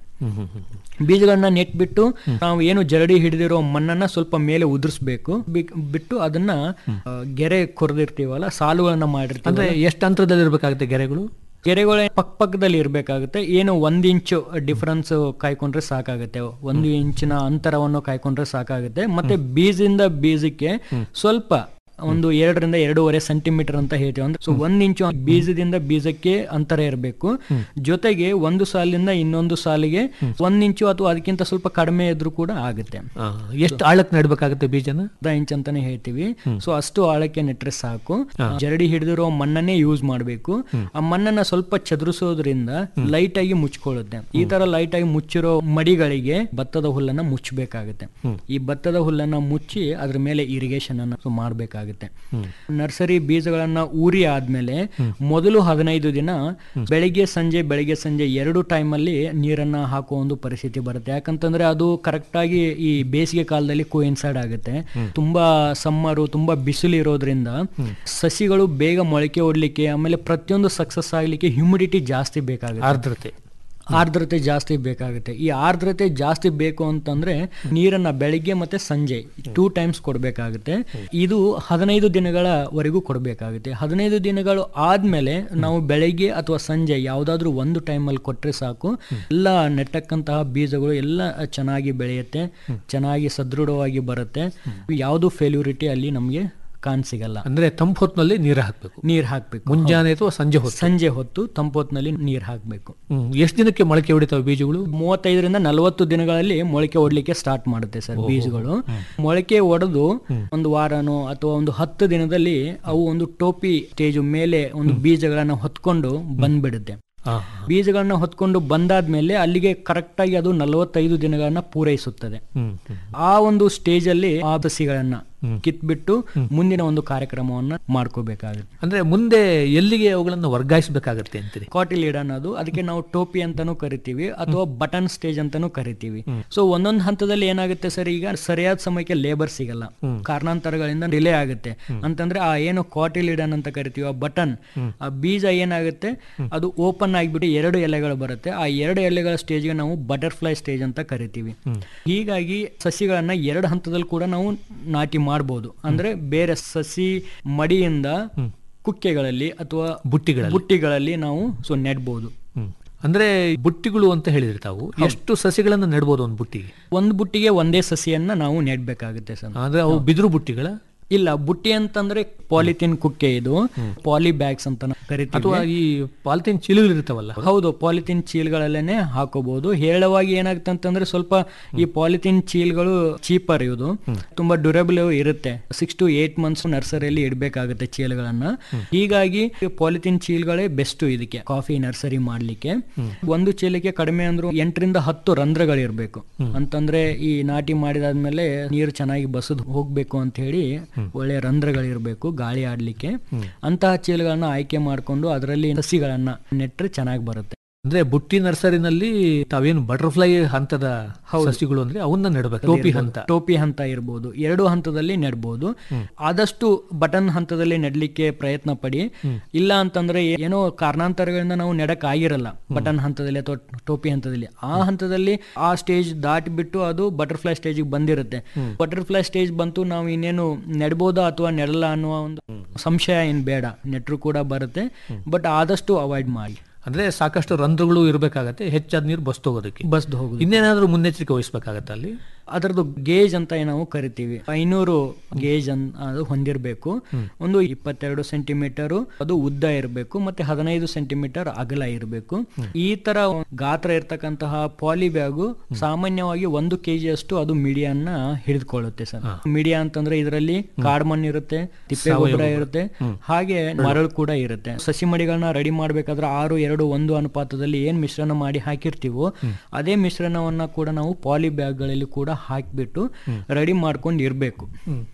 ಬೀಜಗಳನ್ನ ನೆಟ್ಬಿಟ್ಟು ನಾವು ಏನು ಜರಡಿ ಹಿಡಿದಿರೋ ಮಣ್ಣನ್ನ ಸ್ವಲ್ಪ ಮೇಲೆ ಉದುರಿಸ್ಬೇಕು ಬಿ- ಬಿಟ್ಟು ಅದನ್ನ ಆ, ಗೆರೆ ಕೊರೆದಿರ್ತೀವಲ್ಲ ಸಾಲುಗಳನ್ನ ಅಂದ್ರೆ ಮಾಡಿರ್ತೀವಿ ಎಷ್ಟು ಅಂತರದಲ್ಲಿ ಇರ್ಬೇಕಾಗತ್ತೆ ಗೆರೆಗಳು ಗೆರೆಗಳ ಪಕ್ಕ ಪಕ್ಕದಲ್ಲಿ ಇರ್ಬೇಕಾಗುತ್ತೆ ಏನು ಒಂದ್ ಇಂಚು ಡಿಫ್ರೆನ್ಸ್ ಕಾಯ್ಕೊಂಡ್ರೆ ಸಾಕಾಗುತ್ತೆ ಒಂದು ಇಂಚಿನ ಅಂತರವನ್ನು ಕಾಯ್ಕೊಂಡ್ರೆ ಸಾಕಾಗುತ್ತೆ ಮತ್ತೆ ಬೀಜದಿಂದ ಬೀಜಕ್ಕೆ ಸ್ವಲ್ಪ ಒಂದು ಎರಡರಿಂದ ಎರಡೂವರೆ ಸೆಂಟಿಮೀಟರ್ ಅಂತ ಹೇಳ್ತೀವಿ ಅಂದ್ರೆ ಸೊ ಒಂದ್ ಇಂಚು ಬೀಜದಿಂದ ಬೀಜಕ್ಕೆ ಅಂತರ ಇರಬೇಕು ಜೊತೆಗೆ ಒಂದು ಸಾಲಿಂದ ಇನ್ನೊಂದು ಸಾಲಿಗೆ ಒಂದ್ ಇಂಚು ಅಥವಾ ಅದಕ್ಕಿಂತ ಸ್ವಲ್ಪ ಕಡಿಮೆ ಇದ್ರೂ ಕೂಡ ಆಗುತ್ತೆ ಎಷ್ಟು ಆಳಕ್ಕೆ ನೆಡ್ಬೇಕಾಗತ್ತೆ ಬೀಜನ ಅರ್ಧ ಇಂಚ್ ಅಂತಾನೆ ಹೇಳ್ತೀವಿ ಸೊ ಅಷ್ಟು ಆಳಕ್ಕೆ ನೆಟ್ರೆ ಸಾಕು ಜರಡಿ ಹಿಡಿದಿರೋ ಮಣ್ಣನ್ನೇ ಯೂಸ್ ಮಾಡಬೇಕು ಆ ಮಣ್ಣನ್ನ ಸ್ವಲ್ಪ ಚದುರಿಸೋದ್ರಿಂದ ಲೈಟ್ ಆಗಿ ಮುಚ್ಕೊಳ್ಳುತ್ತೆ ಈ ತರ ಲೈಟ್ ಆಗಿ ಮುಚ್ಚಿರೋ ಮಡಿಗಳಿಗೆ ಭತ್ತದ ಹುಲ್ಲನ್ನ ಮುಚ್ಚಬೇಕಾಗುತ್ತೆ ಈ ಭತ್ತದ ಹುಲ್ಲನ್ನ ಮುಚ್ಚಿ ಅದ್ರ ಮೇಲೆ ಇರಿಗೇಷನ್ ಅನ್ನ ಮಾಡಬೇಕಾಗುತ್ತೆ ನರ್ಸರಿ ಬೀಜಗಳನ್ನ ಊರಿ ಆದ್ಮೇಲೆ ಮೊದಲು ಹದಿನೈದು ದಿನ ಬೆಳಿಗ್ಗೆ ಸಂಜೆ ಬೆಳಿಗ್ಗೆ ಸಂಜೆ ಎರಡು ಟೈಮ್ ಅಲ್ಲಿ ನೀರನ್ನ ಹಾಕುವ ಒಂದು ಪರಿಸ್ಥಿತಿ ಬರುತ್ತೆ ಯಾಕಂತಂದ್ರೆ ಅದು ಕರೆಕ್ಟ್ ಆಗಿ ಈ ಬೇಸಿಗೆ ಕಾಲದಲ್ಲಿ ಕೋಇನ್ಸೈಡ್ ಆಗುತ್ತೆ ತುಂಬಾ ಸಮ್ಮರು ತುಂಬಾ ಬಿಸಿಲು ಇರೋದ್ರಿಂದ ಸಸಿಗಳು ಬೇಗ ಮೊಳಕೆ ಓಡ್ಲಿಕ್ಕೆ ಆಮೇಲೆ ಪ್ರತಿಯೊಂದು ಸಕ್ಸಸ್ ಆಗ್ಲಿಕ್ಕೆ ಹ್ಯೂಮಿಡಿಟಿ ಜಾಸ್ತಿ ಬೇಕಾಗುತ್ತೆ ಆರ್ದ್ರತೆ ಆರ್ದ್ರತೆ ಜಾಸ್ತಿ ಬೇಕಾಗುತ್ತೆ ಈ ಆರ್ದ್ರತೆ ಜಾಸ್ತಿ ಬೇಕು ಅಂತಂದ್ರೆ ನೀರನ್ನ ಬೆಳಿಗ್ಗೆ ಮತ್ತೆ ಸಂಜೆ ಟೂ ಟೈಮ್ಸ್ ಕೊಡ್ಬೇಕಾಗುತ್ತೆ ಇದು ಹದಿನೈದು ದಿನಗಳವರೆಗೂ ಕೊಡ್ಬೇಕಾಗುತ್ತೆ ಹದಿನೈದು ದಿನಗಳು ಆದ್ಮೇಲೆ ನಾವು ಬೆಳಿಗ್ಗೆ ಅಥವಾ ಸಂಜೆ ಯಾವ್ದಾದ್ರು ಒಂದು ಟೈಮಲ್ಲಿ ಕೊಟ್ರೆ ಸಾಕು ಎಲ್ಲ ನೆಟ್ಟಕ್ಕಂತಹ ಬೀಜಗಳು ಎಲ್ಲ ಚೆನ್ನಾಗಿ ಬೆಳೆಯುತ್ತೆ ಚೆನ್ನಾಗಿ ಸದೃಢವಾಗಿ ಬರುತ್ತೆ ಯಾವುದು ಫೇಲ್ಯೂರಿಟಿ ಅಲ್ಲಿ ನಮಗೆ ಕಾಣ್ ಸಿಗಲ್ಲ ಅಂದ್ರೆ ತಂಪು ಹೊತ್ತಿನಲ್ಲಿ ನೀರು ಹಾಕ್ಬೇಕು ನೀರ್ ಹಾಕ್ಬೇಕು ಮುಂಜಾನೆ ಅಥವಾ ಸಂಜೆ ಹೊತ್ತು ಸಂಜೆ ಹೊತ್ತು ತಂಪೊತ್ನಲ್ಲಿ ನೀರ್ ಹಾಕ್ಬೇಕು ಹ್ಮ್ ಎಷ್ಟು ದಿನಕ್ಕೆ ಮೊಳಕೆ ಹೊಡಿತಾವೆ ಬೀಜಗಳು ಮೂವತ್ತೈದರಿಂದ ನಲವತ್ತು ದಿನಗಳಲ್ಲಿ ಮೊಳಕೆ ಒಡ್ಲಿಕ್ಕೆ ಸ್ಟಾರ್ಟ್ ಮಾಡುತ್ತೆ ಸರ್ ಬೀಜಗಳು ಮೊಳಕೆ ಒಡೆದು ಒಂದು ವಾರನೋ ಅಥವಾ ಒಂದು ಹತ್ತು ದಿನದಲ್ಲಿ ಅವು ಒಂದು ಟೋಪಿ ಸ್ಟೇಜ್ ಮೇಲೆ ಒಂದು ಬೀಜಗಳನ್ನ ಹೊತ್ಕೊಂಡು ಬಂದ್ಬಿಡುತ್ತೆ ಬೀಜಗಳನ್ನ ಹೊತ್ಕೊಂಡು ಬಂದಾದ್ಮೇಲೆ ಅಲ್ಲಿಗೆ ಕರೆಕ್ಟ್ ಆಗಿ ಅದು ನಲವತ್ತೈದು ದಿನಗಳನ್ನ ಪೂರೈಸುತ್ತದೆ ಹ್ಮ್ ಆ ಒಂದು ಸ್ಟೇಜ್ ಅಲ್ಲಿ ಆ ಸಸಿಗಳನ್ನ ಕಿತ್ಬಿಟ್ಟು ಮುಂದಿನ ಒಂದು ಕಾರ್ಯಕ್ರಮವನ್ನ ಮಾಡ್ಕೋಬೇಕಾಗುತ್ತೆ ಅಂದ್ರೆ ಮುಂದೆ ಎಲ್ಲಿಗೆ ಅವುಗಳನ್ನು ವರ್ಗಾಯಿಸಬೇಕಾಗತ್ತೆ ಅಂತೀರಿ ಕಾಟಿಲೀಡ್ ಅನ್ನೋದು ಅದಕ್ಕೆ ನಾವು ಟೋಪಿ ಅಂತಾನೂ ಕರಿತೀವಿ ಅಥವಾ ಬಟನ್ ಸ್ಟೇಜ್ ಅಂತಾನೂ ಕರಿತೀವಿ ಸೊ ಒಂದೊಂದು ಹಂತದಲ್ಲಿ ಏನಾಗುತ್ತೆ ಸರ್ ಈಗ ಸರಿಯಾದ ಸಮಯಕ್ಕೆ ಲೇಬರ್ ಸಿಗಲ್ಲ ಕಾರಣಾಂತರಗಳಿಂದ ಡಿಲೇ ಆಗುತ್ತೆ ಅಂತಂದ್ರೆ ಆ ಏನು ಕಾಟಿಲಿಡನ್ ಅಂತ ಕರಿತೀವಿ ಆ ಬಟನ್ ಆ ಬೀಜ ಏನಾಗುತ್ತೆ ಅದು ಓಪನ್ ಆಗಿಬಿಟ್ಟು ಎರಡು ಎಲೆಗಳು ಬರುತ್ತೆ ಆ ಎರಡು ಎಲೆಗಳ ಸ್ಟೇಜ್ಗೆ ನಾವು ಬಟರ್ಫ್ಲೈ ಸ್ಟೇಜ್ ಅಂತ ಕರಿತೀವಿ ಹೀಗಾಗಿ ಸಸಿಗಳನ್ನ ಎರಡು ಹಂತದಲ್ಲಿ ಕೂಡ ನಾವು ನಾಟಿ ಮಾಡ್ಬೋದು ಅಂದ್ರೆ ಬೇರೆ ಸಸಿ ಮಡಿಯಿಂದ ಕುಕ್ಕೆಗಳಲ್ಲಿ ಅಥವಾ ಬುಟ್ಟಿಗಳಲ್ಲಿ. ಬುಟ್ಟಿಗಳಲ್ಲಿ ನಾವು ಸೊ ನೆಡ್ಬೋದು ಹ್ಮ್. ಅಂದ್ರೆ ಬುಟ್ಟಿಗಳು ಅಂತ ಹೇಳಿದ್ರಿ ತಾವು ಎಷ್ಟು ಸಸಿಗಳನ್ನು ನೆಡ್ಬೋದು ಒಂದು ಬುಟ್ಟಿಗೆ ಒಂದು ಬುಟ್ಟಿಗೆ ಒಂದೇ ಸಸಿಯನ್ನ ನಾವು ನೆಡ್ಬೇಕಾಗುತ್ತೆ ಸರ್ ಅಂದ್ರೆ ಅವು ಬಿದಿರು ಬುಟ್ಟಿಗಳ ಇಲ್ಲ ಬುಟ್ಟಿ ಅಂತಂದ್ರೆ ಪಾಲಿಥಿನ್ ಕುಕ್ಕೆ ಇದು ಪಾಲಿ ಬ್ಯಾಗ್ಸ್ ಅಂತ ನಾವು ಕರಿತೀವಿ ಅಥವಾ ಈ ಪಾಲಿಥೀನ್ ಚೀಲಗಳು ಇರ್ತಾವಲ್ಲ ಹೌದು ಪಾಲಿಥಿನ್ ಚೀಲ್ಗಳಲ್ಲೇನೆ ಹಾಕೋಬಹುದು ಹೇರಳವಾಗಿ ಏನಾಗುತ್ತೆ ಅಂತಂದ್ರೆ ಸ್ವಲ್ಪ ಈ ಪಾಲಿಥಿನ್ ಚೀಲ್ಗಳು ಚೀಪರ್ ಇದು ತುಂಬಾ ಡ್ಯೂರಬಲ್ ಇರುತ್ತೆ ಸಿಕ್ಸ್ ಟು ಏಟ್ ಮಂತ್ಸ್ ನರ್ಸರಿಯಲ್ಲಿ ಇಡಬೇಕಾಗುತ್ತೆ ಚೀಲಗಳನ್ನ ಹೀಗಾಗಿ ಪಾಲಿಥಿನ್ ಚೀಲ್ಗಳೇ ಬೆಸ್ಟ್ ಇದಕ್ಕೆ ಕಾಫಿ ನರ್ಸರಿ ಮಾಡ್ಲಿಕ್ಕೆ ಒಂದು ಚೀಲಕ್ಕೆ ಕಡಿಮೆ ಅಂದ್ರೂ ಎಂಟರಿಂದ ಹತ್ತು ರಂಧ್ರಗಳಿರ್ಬೇಕು ಅಂತಂದ್ರೆ ಈ ನಾಟಿ ಮಾಡಿದಾದ್ಮೇಲೆ ನೀರು ಚೆನ್ನಾಗಿ ಬಸದ್ ಹೋಗ್ಬೇಕು ಅಂತ ಹೇಳಿ ಒಳ್ಳೆ ರಂಧ್ರಗಳಿರ್ಬೇಕು ಗಾಳಿ ಆಡ್ಲಿಕ್ಕೆ ಅಂತಹ ಚೀಲಗಳನ್ನ ಆಯ್ಕೆ ಮಾಡ್ಕೊಂಡು ಅದರಲ್ಲಿ ಸಸಿಗಳನ್ನ ನೆಟ್ರೆ ಚೆನ್ನಾಗಿ ಬರುತ್ತೆ ಅಂದ್ರೆ ಬುಟ್ಟಿ ನರ್ಸರಿನಲ್ಲಿ ತಾವೇನು ಬಟರ್ಫ್ಲೈ ಹಂತದ ಸಸಿಗಳು ಅಂದ್ರೆ ಅವನ್ನ ನೆಡಬೇಕು ಟೋಪಿ ಹಂತ ಟೋಪಿ ಹಂತ ಇರ್ಬೋದು ಎರಡು ಹಂತದಲ್ಲಿ ನೆಡ್ಬೋದು ಆದಷ್ಟು ಬಟನ್ ಹಂತದಲ್ಲಿ ನೆಡ್ಲಿಕ್ಕೆ ಪ್ರಯತ್ನ ಪಡಿ ಇಲ್ಲ ಅಂತಂದ್ರೆ ಏನೋ ಕಾರಣಾಂತರಗಳಿಂದ ನಾವು ನೆಡಕ್ ಆಗಿರಲ್ಲ ಬಟನ್ ಹಂತದಲ್ಲಿ ಅಥವಾ ಟೋಪಿ ಹಂತದಲ್ಲಿ ಆ ಹಂತದಲ್ಲಿ ಆ ಸ್ಟೇಜ್ ದಾಟಿಬಿಟ್ಟು ಅದು ಬಟರ್ಫ್ಲೈ ಸ್ಟೇಜ್ ಬಂದಿರುತ್ತೆ ಬಟರ್ಫ್ಲೈ ಸ್ಟೇಜ್ ಬಂತು ನಾವು ಇನ್ನೇನು ನೆಡ್ಬೋದಾ ಅಥವಾ ನೆಡಲ್ಲ ಅನ್ನುವ ಒಂದು ಸಂಶಯ ಏನ್ ಬೇಡ ನೆಟ್ರು ಕೂಡ ಬರುತ್ತೆ ಬಟ್ ಆದಷ್ಟು ಅವಾಯ್ಡ್ ಮಾಡಿ ಅಂದ್ರೆ ಸಾಕಷ್ಟು ರಂಧ್ರಗಳು ಇರಬೇಕಾಗತ್ತೆ ಹೆಚ್ಚಾದ ನೀರು ಬಸ್ತೋಗೋದಕ್ಕೆ ಬಸ್ದು ಹೋಗುದು ಇನ್ನೇನಾದ್ರೂ ಮುನ್ನೆಚ್ಚರಿಕೆ ವಹಿಸ್ಬೇಕಾಗತ್ತೆ ಅಲ್ಲಿ ಅದರದ್ದು ಗೇಜ್ ಅಂತ ನಾವು ಕರಿತೀವಿ ಐನೂರು ಗೇಜ್ ಅನ್ ಅದು ಹೊಂದಿರಬೇಕು ಒಂದು ಇಪ್ಪತ್ತೆರಡು ಸೆಂಟಿಮೀಟರ್ ಅದು ಉದ್ದ ಇರಬೇಕು ಮತ್ತೆ ಹದಿನೈದು ಸೆಂಟಿಮೀಟರ್ ಅಗಲ ಇರಬೇಕು ಈ ತರ ಗಾತ್ರ ಇರ್ತಕ್ಕಂತಹ ಪಾಲಿ ಬ್ಯಾಗು ಸಾಮಾನ್ಯವಾಗಿ ಒಂದು ಕೆಜಿ ಅಷ್ಟು ಅದು ಮೀಡಿಯಾನ ಹಿಡಿದುಕೊಳ್ಳುತ್ತೆ ಸರ್ ಮೀಡಿಯಾ ಅಂತಂದ್ರೆ ಇದರಲ್ಲಿ ಕಾಡ್ಮಣ್ಣು ಇರುತ್ತೆ ತಿಪ್ಪೆ ಗೊಬ್ಬರ ಇರುತ್ತೆ ಹಾಗೆ ಮರಳು ಕೂಡ ಇರುತ್ತೆ ಸಸಿ ಮಡಿಗಳನ್ನ ರೆಡಿ ಮಾಡ್ಬೇಕಾದ್ರೆ ಆರು ಎರಡು ಒಂದು ಅನುಪಾತದಲ್ಲಿ ಏನ್ ಮಿಶ್ರಣ ಮಾಡಿ ಹಾಕಿರ್ತೀವೋ ಅದೇ ಮಿಶ್ರಣವನ್ನ ಕೂಡ ನಾವು ಪಾಲಿ ಬ್ಯಾಗ್ಗಳಲ್ಲಿ ಕೂಡ ಹಾಕಿಬಿಟ್ಟು ರೆಡಿ ಮಾಡ್ಕೊಂಡು ಇರಬೇಕು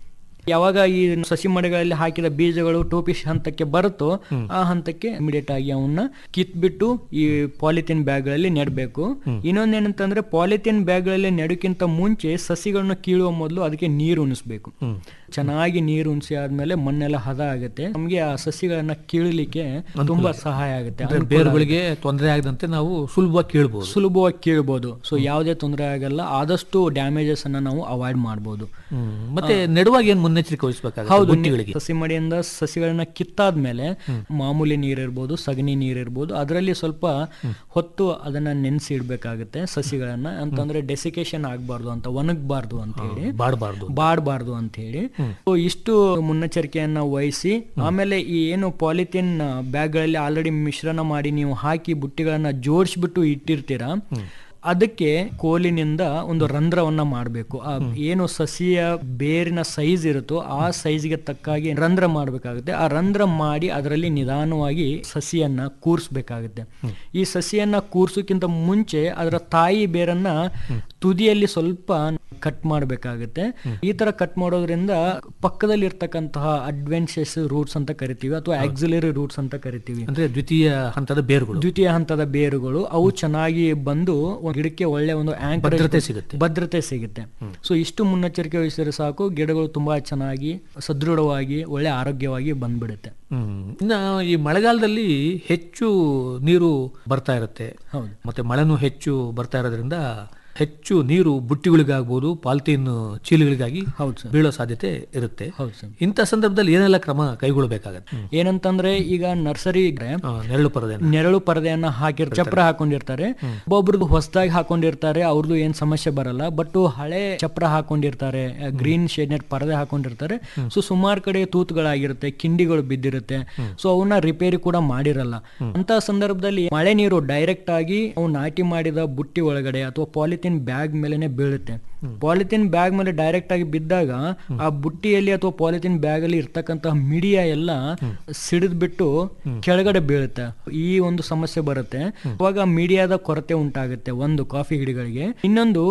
ಯಾವಾಗ ಈ ಸಸಿ ಮಡಿಗಳಲ್ಲಿ ಹಾಕಿದ ಬೀಜಗಳು ಟೋಪಿ ಹಂತಕ್ಕೆ ಬರುತ್ತೋ ಆ ಹಂತಕ್ಕೆ ಇಮಿಡಿಯೇಟ್ ಆಗಿ ಅವನ್ನ ಕಿತ್ಬಿಟ್ಟು ಈ ಪಾಲಿಥಿನ್ ಬ್ಯಾಗ್ಗಳಲ್ಲಿ ನೆಡಬೇಕು ಇನ್ನೊಂದೇನಂತಂದ್ರೆ ಪಾಲಿಥಿನ್ ಬ್ಯಾಗ್ಗಳಲ್ಲಿ ನೆಡಕ್ಕಿಂತ ಮುಂಚೆ ಸಸಿಗಳನ್ನ ಕೀಳುವ ಮೊದಲು ಅದಕ್ಕೆ ನೀರು ಉಣಿಸ್ಬೇಕು ಚೆನ್ನಾಗಿ ನೀರು ಉಣಿಸಿ ಆದ್ಮೇಲೆ ಮಣ್ಣೆಲ್ಲ ಹದ ಆಗುತ್ತೆ ನಮ್ಗೆ ಆ ಸಸಿಗಳನ್ನ ಕೀಳಲಿಕ್ಕೆ ತುಂಬಾ ಸಹಾಯ ಆಗುತ್ತೆ ಅಂದ್ರೆ ಅನುಕೂಲ ಬೇರುಗಳಿಗೆ ತೊಂದರೆ ಆಗದಂತೆ ನಾವು ಸುಲಭವಾಗಿ ಕೇಳ್ಬೋದು ಸುಲಭವಾಗಿ ಕೀಳ್ಬೋದು ಸೊ ಯಾವುದೇ ತೊಂದರೆ ಆಗಲ್ಲ ಆದಷ್ಟು ಡ್ಯಾಮೇಜಸ್ ಅನ್ನ ನಾವು ಅವಾಯ್ಡ್ ಮಾಡ್ಬೋದು ಮತ್ತೆ ನೆಡುವಾಗ ಏನ್ ಮುನ್ನೆಚ್ಚರಿಕೆ ವಹಿಸ್ಬೇಕಾಗುತ್ತೆ ಹೌದು ಬುಟ್ಟಿಗಳಿಗೆ ಸಸಿ ಮಡಿಯಿಂದ ಸಸಿಗಳನ್ನ ಕಿತ್ತಾದ್ಮೇಲೆ ಮಾಮೂಲಿ ನೀರಿರ್ಬೋದು ಸಗಣಿ ನೀರಿರ್ಬೋದು ಅದರಲ್ಲಿ ಸ್ವಲ್ಪ ಹೊತ್ತು ಅದನ್ನ ನೆನೆಸಿ ಇಡ್ಬೇಕಾಗುತ್ತೆ ಸಸಿಗಳನ್ನ ಅಂತಂದ್ರೆ ಡೆಸಿಕೇಶನ್ ಆಗ್ಬಾರ್ದು ಅಂತ ಒಣಗಬಾರ್ದು ಅಂತ ಹೇಳಿ ಬಾಡಬಾರ್ದು ಬಾಡಬಾರ್ದು ಅಂತ ಹೇಳಿ So ಇಷ್ಟು ಮುನ್ನೆಚ್ಚರಿಕೆಯನ್ನ ವಹಿಸಿ ಆಮೇಲೆ ಈ ಏನು ಪಾಲಿಥಿನ್ ಬ್ಯಾಗ್ಗಳಲ್ಲಿ ಆಲ್ರೆಡಿ ಮಿಶ್ರಣ ಮಾಡಿ ನೀವು ಹಾಕಿ ಬುಟ್ಟಿಗಳನ್ನ ಜೋಡಿಸ್ಬಿಟ್ಟು ಇಟ್ಟಿರ್ತೀರಾ ಅದಕ್ಕೆ ಕೋಲಿನಿಂದ ಒಂದು ರಂಧ್ರವನ್ನ ಮಾಡಬೇಕು ಆ ಏನು ಸಸಿಯ ಬೇರಿನ ಸೈಜ್ ಇರುತ್ತೋ ಆ ಸೈಜ್ಗೆ ತಕ್ಕಾಗಿ ರಂಧ್ರ ಮಾಡಬೇಕಾಗುತ್ತೆ ಆ ರಂಧ್ರ ಮಾಡಿ ಅದರಲ್ಲಿ ನಿಧಾನವಾಗಿ ಸಸಿಯನ್ನ ಕೂರಿಸ್ಬೇಕಾಗುತ್ತೆ ಈ ಸಸಿಯನ್ನ ಕೂರ್ಸೋಕ್ಕಿಂತ ಮುಂಚೆ ಅದರ ತಾಯಿ ಬೇರನ್ನ ತುದಿಯಲ್ಲಿ ಸ್ವಲ್ಪ ಕಟ್ ಮಾಡಬೇಕಾಗುತ್ತೆ ಈ ತರ ಕಟ್ ಮಾಡೋದ್ರಿಂದ ಪಕ್ಕದಲ್ಲಿ ಇರ್ತಕ್ಕಂತಹ ಅಡ್ವೆನ್ಷಸ್ ರೂಟ್ಸ್ ಅಂತ ಕರಿತೀವಿ ಅಥವಾ ಆಕ್ಸಿಲರಿ ರೂಟ್ಸ್ ಅಂತ ಕರಿತೀವಿ ಅಂದ್ರೆ ದ್ವಿತೀಯ ಹಂತದ ಬೇರುಗಳು ದ್ವಿತೀಯ ಹಂತದ ಬೇರುಗಳು ಅವು ಚೆನ್ನಾಗಿ ಬಂದು ಒಂದ್ ಗಿಡಕ್ಕೆ ಒಳ್ಳೆ ಒಂದು anchorage ಭದ್ರತೆ ಕೊಡ್- ಸಿಗುತ್ತೆ. ಭದ್ರತೆ ಸಿಗುತ್ತೆ ಸೊ ಇಷ್ಟು ಮುನ್ನೆಚ್ಚರಿಕೆ ವಹಿಸಿದ್ರೆ ಸಾಕು ಗಿಡಗಳು ತುಂಬಾ ಚೆನ್ನಾಗಿ ಸದೃಢವಾಗಿ ಒಳ್ಳೆ ಆರೋಗ್ಯವಾಗಿ ಬಂದ್ಬಿಡುತ್ತೆ ಹ್ಮ್ ಇನ್ನ ಈ ಮಳೆಗಾಲದಲ್ಲಿ ಹೆಚ್ಚು ನೀರು ಬರ್ತಾ ಇರುತ್ತೆ ಹೌದು. ಮತ್ತೆ ಮಳೆನೂ ಹೆಚ್ಚು ಬರ್ತಾ ಇರೋದ್ರಿಂದ ಹೆಚ್ಚು ನೀರು ಬುಟ್ಟಿಗಳಿಗಾಗ್ಬೋದು ಪಾಲಿಥೀನ್ ಚೀಲಗಳಿಗಾಗಿ ಹೌದು ಸರ್ ಬೀಳೋ ಸಾಧ್ಯತೆ ಇರುತ್ತೆ ಹೌದು ಸರ್ ಇಂಥ ಸಂದರ್ಭದಲ್ಲಿ ಏನೆಲ್ಲ ಕ್ರಮ ಕೈಗೊಳ್ಳಬೇಕಾಗತ್ತೆ ಏನಂತಂದ್ರೆ ಈಗ ನರ್ಸರಿ ಆ, ನೆರಳು ಪರದೆ ನೆರಳು ಪರದೆಯನ್ನ ಹಾಕಿರ್ ಚಪ್ರ ಹಾಕೊಂಡಿರ್ತಾರೆ ಒಬ್ಬೊಬ್ರದ್ದು ಹೊಸದಾಗಿ ಹಾಕೊಂಡಿರ್ತಾರೆ ಅವ್ರದ್ದು ಏನ್ ಸಮಸ್ಯೆ ಬರಲ್ಲ ಬಟ್ ಹಳೆ ಚಪ್ರ ಹಾಕೊಂಡಿರ್ತಾರೆ ಗ್ರೀನ್ ಶೇಡ್ ನೆಟ್ ಪರದೆ ಹಾಕೊಂಡಿರ್ತಾರೆ ಸೊ ಸುಮಾರು ಕಡೆ ತೂತುಗಳಾಗಿರುತ್ತೆ ಕಿಂಡಿಗಳು ಬಿದ್ದಿರುತ್ತೆ ಸೊ ಅವನ್ನ ರಿಪೇರಿ ಕೂಡ ಮಾಡಿರಲ್ಲ ಅಂತ ಸಂದರ್ಭದಲ್ಲಿ ಮಳೆ ನೀರು ಡೈರೆಕ್ಟ್ ಆಗಿ ಅವು ನಾಟಿ ಮಾಡಿದ ಬುಟ್ಟಿ ಒಳಗಡೆ ಅಥವಾ ಪಾಲಿಥಿನ್ ಬ್ಯಾಗ್ ಮೇಲೆನೆ ಬೀಳುತ್ತೆ ಪಾಲಿಥಿನ್ ಬ್ಯಾಗ್ ಮೇಲೆ ಡೈರೆಕ್ಟ್ ಆಗಿ ಬಿದ್ದಾಗ ಆ ಬುಟ್ಟಿಯಲ್ಲಿ ಅಥವಾ ಪಾಲಿಥಿನ್ ಬ್ಯಾಗ್ ಅಲ್ಲಿ ಇರ್ತಕ್ಕಂತಹ ಮಿಡಿಯಾ ಎಲ್ಲ ಸಿಡಿದ್ಬಿಟ್ಟು ಕೆಳಗಡೆ ಬೀಳುತ್ತೆ ಈ ಒಂದು ಸಮಸ್ಯೆ ಬರುತ್ತೆ ಅವಾಗ ಮೀಡಿಯಾದ ಕೊರತೆ ಉಂಟಾಗುತ್ತೆ ಒಂದು ಕಾಫಿ ಗಿಡಗಳಿಗೆ ಇನ್ನೊಂದು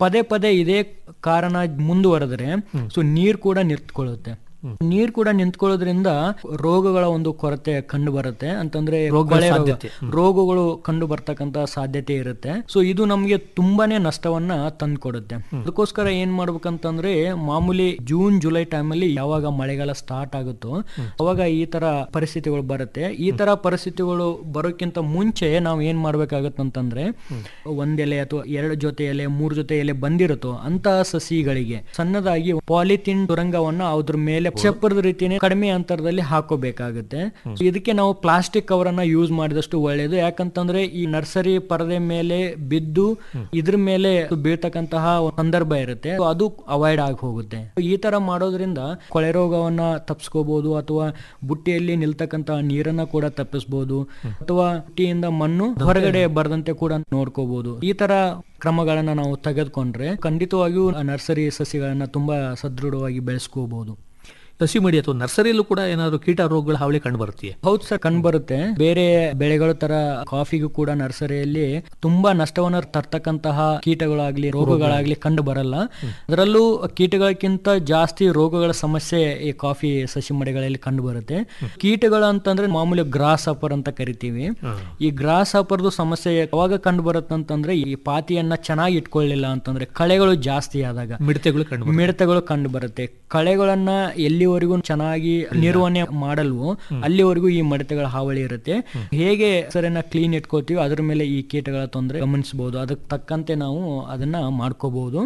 ಪದೇ ಪದೇ ಇದೇ ಕಾರಣ ಮುಂದುವರೆದ್ರೆ ಸೊ ನೀರು ಕೂಡ ನಿಂತ್ಕೊಳ್ಳುತ್ತೆ ನೀರ್ ಕೂಡ ನಿಂತ್ಕೊಳ್ಳೋದ್ರಿಂದ ರೋಗಗಳ ಒಂದು ಕೊರತೆ ಕಂಡು ಬರುತ್ತೆ ಅಂತಂದ್ರೆ ರೋಗಗಳ ಕೊಳೆ ರೋಗ, ಸಾಧ್ಯತೆ. ರೋಗಗಳು ಕಂಡು ಬರ್ತಕ್ಕಂತ ಸಾಧ್ಯತೆ ಇರುತ್ತೆ ಸೊ ಇದು ನಮಗೆ ತುಂಬಾನೇ ನಷ್ಟವನ್ನ ತಂದ್ಕೊಡುತ್ತೆ ಅದಕ್ಕೋಸ್ಕರ ಏನ್ ಮಾಡ್ಬೇಕಂತಂದ್ರೆ ಮಾಮೂಲಿ ಜೂನ್ ಜುಲೈ ಟೈಮಲ್ಲಿ ಯಾವಾಗ ಮಳೆಗಾಲ ಸ್ಟಾರ್ಟ್ ಆಗುತ್ತೋ ಅವಾಗ ಈ ತರ ಪರಿಸ್ಥಿತಿಗಳು ಬರುತ್ತೆ ಈ ತರ ಪರಿಸ್ಥಿತಿಗಳು ಬರೋಕ್ಕಿಂತ ಮುಂಚೆ ನಾವು ಏನ್ ಮಾಡ್ಬೇಕಾಗತ್ತಂತಂದ್ರೆ ಒಂದ್ ಎಲೆ ಅಥವಾ ಎರಡು ಜೊತೆ ಎಲೆ ಮೂರ್ ಜೊತೆ ಎಲೆ ಬಂದಿರುತ್ತೋ ಅಂತ ಸಸಿಗಳಿಗೆ ಸಣ್ಣದಾಗಿ ಪಾಲಿಥಿನ್ ಸುರಂಗವನ್ನ ಅದ್ರ ಮೇಲೆ ಚಪ್ಪರದ ರೀತಿನೇ ಕಡಿಮೆ ಅಂತರದಲ್ಲಿ ಹಾಕೋಬೇಕಾಗುತ್ತೆ So ಇದಕ್ಕೆ ನಾವು ಪ್ಲಾಸ್ಟಿಕ್ ಕವರ್ ಅನ್ನ ಯೂಸ್ ಮಾಡಿದಷ್ಟು ಒಳ್ಳೆಯದು ಯಾಕಂತಂದ್ರೆ ಈ ನರ್ಸರಿ ಪರದೆ ಮೇಲೆ ಬಿದ್ದು ಇದ್ರ ಮೇಲೆ ಬೀಳ್ತಕ್ಕಂತಹ ಒಂದು ಸಂದರ್ಭ ಇರುತ್ತೆ So ಅದು ಅವಾಯ್ಡ್ ಆಗಿ ಹೋಗುತ್ತೆ So ಈ ತರ ಮಾಡೋದ್ರಿಂದ ಕೊಳೆ ರೋಗವನ್ನ ತಪ್ಪಿಸ್ಕೋಬಹುದು ಅಥವಾ ಬುಟ್ಟಿಯಲ್ಲಿ ನಿಲ್ತಕ್ಕಂತಹ ನೀರನ್ನ ಕೂಡ ತಪ್ಪಿಸಬಹುದು ಅಥವಾ ಬುಟ್ಟಿಯಿಂದ ಮಣ್ಣು ಹೊರಗಡೆ ಬರದಂತೆ ಕೂಡ ನೋಡ್ಕೋಬಹುದು ಈ ತರ ಕ್ರಮಗಳನ್ನ ನಾವು ತೆಗೆದುಕೊಂಡ್ರೆ ಖಂಡಿತವಾಗಿಯೂ ಆ ನರ್ಸರಿ ಸಸಿಗಳನ್ನ ತುಂಬಾ ಸದೃಢವಾಗಿ ಬೆಳೆಸ್ಕೋಬಹುದು ಸಸಿ ಮಡಿ ಅಥವಾ ನರ್ಸರಿಯಲ್ಲೂ ಕೂಡ ಏನಾದ್ರು ಕೀಟ ರೋಗಗಳ ಹಾವಳಿ ಕಂಡು ಬರುತ್ತೆಯೇ ಹೌದು ಸರ್ ಕಂಡು ಬರುತ್ತೆ ಬೇರೆ ಬೆಳೆಗಳ ತರ ಕಾಫಿಗೂ ಕೂಡ ನರ್ಸರಿಯಲ್ಲಿ ತುಂಬಾ ನಷ್ಟವನ್ನ ತರ್ತಕ್ಕಂತಹ ಕೀಟಗಳಾಗ್ಲಿ ರೋಗಗಳಾಗ್ಲಿ ಕಂಡು ಬರಲ್ಲ ಅದರಲ್ಲೂ ಕೀಟಗಳಕ್ಕಿಂತ ಜಾಸ್ತಿ ರೋಗಗಳ ಸಮಸ್ಯೆ ಈ ಕಾಫಿ ಸಸಿ ಮಡಿಗಳಲ್ಲಿ ಕಂಡು ಬರುತ್ತೆ ಕೀಟಗಳು ಅಂತಂದ್ರೆ ಮಾಮೂಲಿ ಗ್ರಾಸ್ ಅಪರ್ ಅಂತ ಕರಿತೀವಿ ಈ ಗ್ರಾಸ್ ಅಪರ್ದು ಸಮಸ್ಯೆ ಯಾವಾಗ ಕಂಡು ಬರುತ್ತೆ ಅಂತಂದ್ರೆ ಈ ಪಾತಿಯನ್ನ ಚೆನ್ನಾಗಿ ಇಟ್ಕೊಳ್ಳಿಲ್ಲ ಅಂತಂದ್ರೆ ಕಳೆಗಳು ಜಾಸ್ತಿ ಆದಾಗ ಮಿಡತೆಗಳು ಕಂಡು ಮಿಡತೆಗಳು ಕಂಡು ಬರುತ್ತೆ ಕಳೆಗಳನ್ನ ಎಲ್ಲಿವರೆಗೂ ಚೆನ್ನಾಗಿ ನಿರ್ವಹಣೆ ಮಾಡಲ್ವೋ ಅಲ್ಲಿವರೆಗೂ ಈ ಮಿಡತೆಗಳ ಹಾವಳಿ ಇರುತ್ತೆ ಹೇಗೆ ಸರಿನ ಕ್ಲೀನ್ ಇಟ್ಕೋತೀವಿ ಅದ್ರ ಮೇಲೆ ಈ ಕೀಟಗಳ ತೊಂದರೆ ಗಮನಿಸಬಹುದು ಅದಕ್ಕೆ ತಕ್ಕಂತೆ ನಾವು ಅದನ್ನ ಮಾಡ್ಕೋಬಹುದು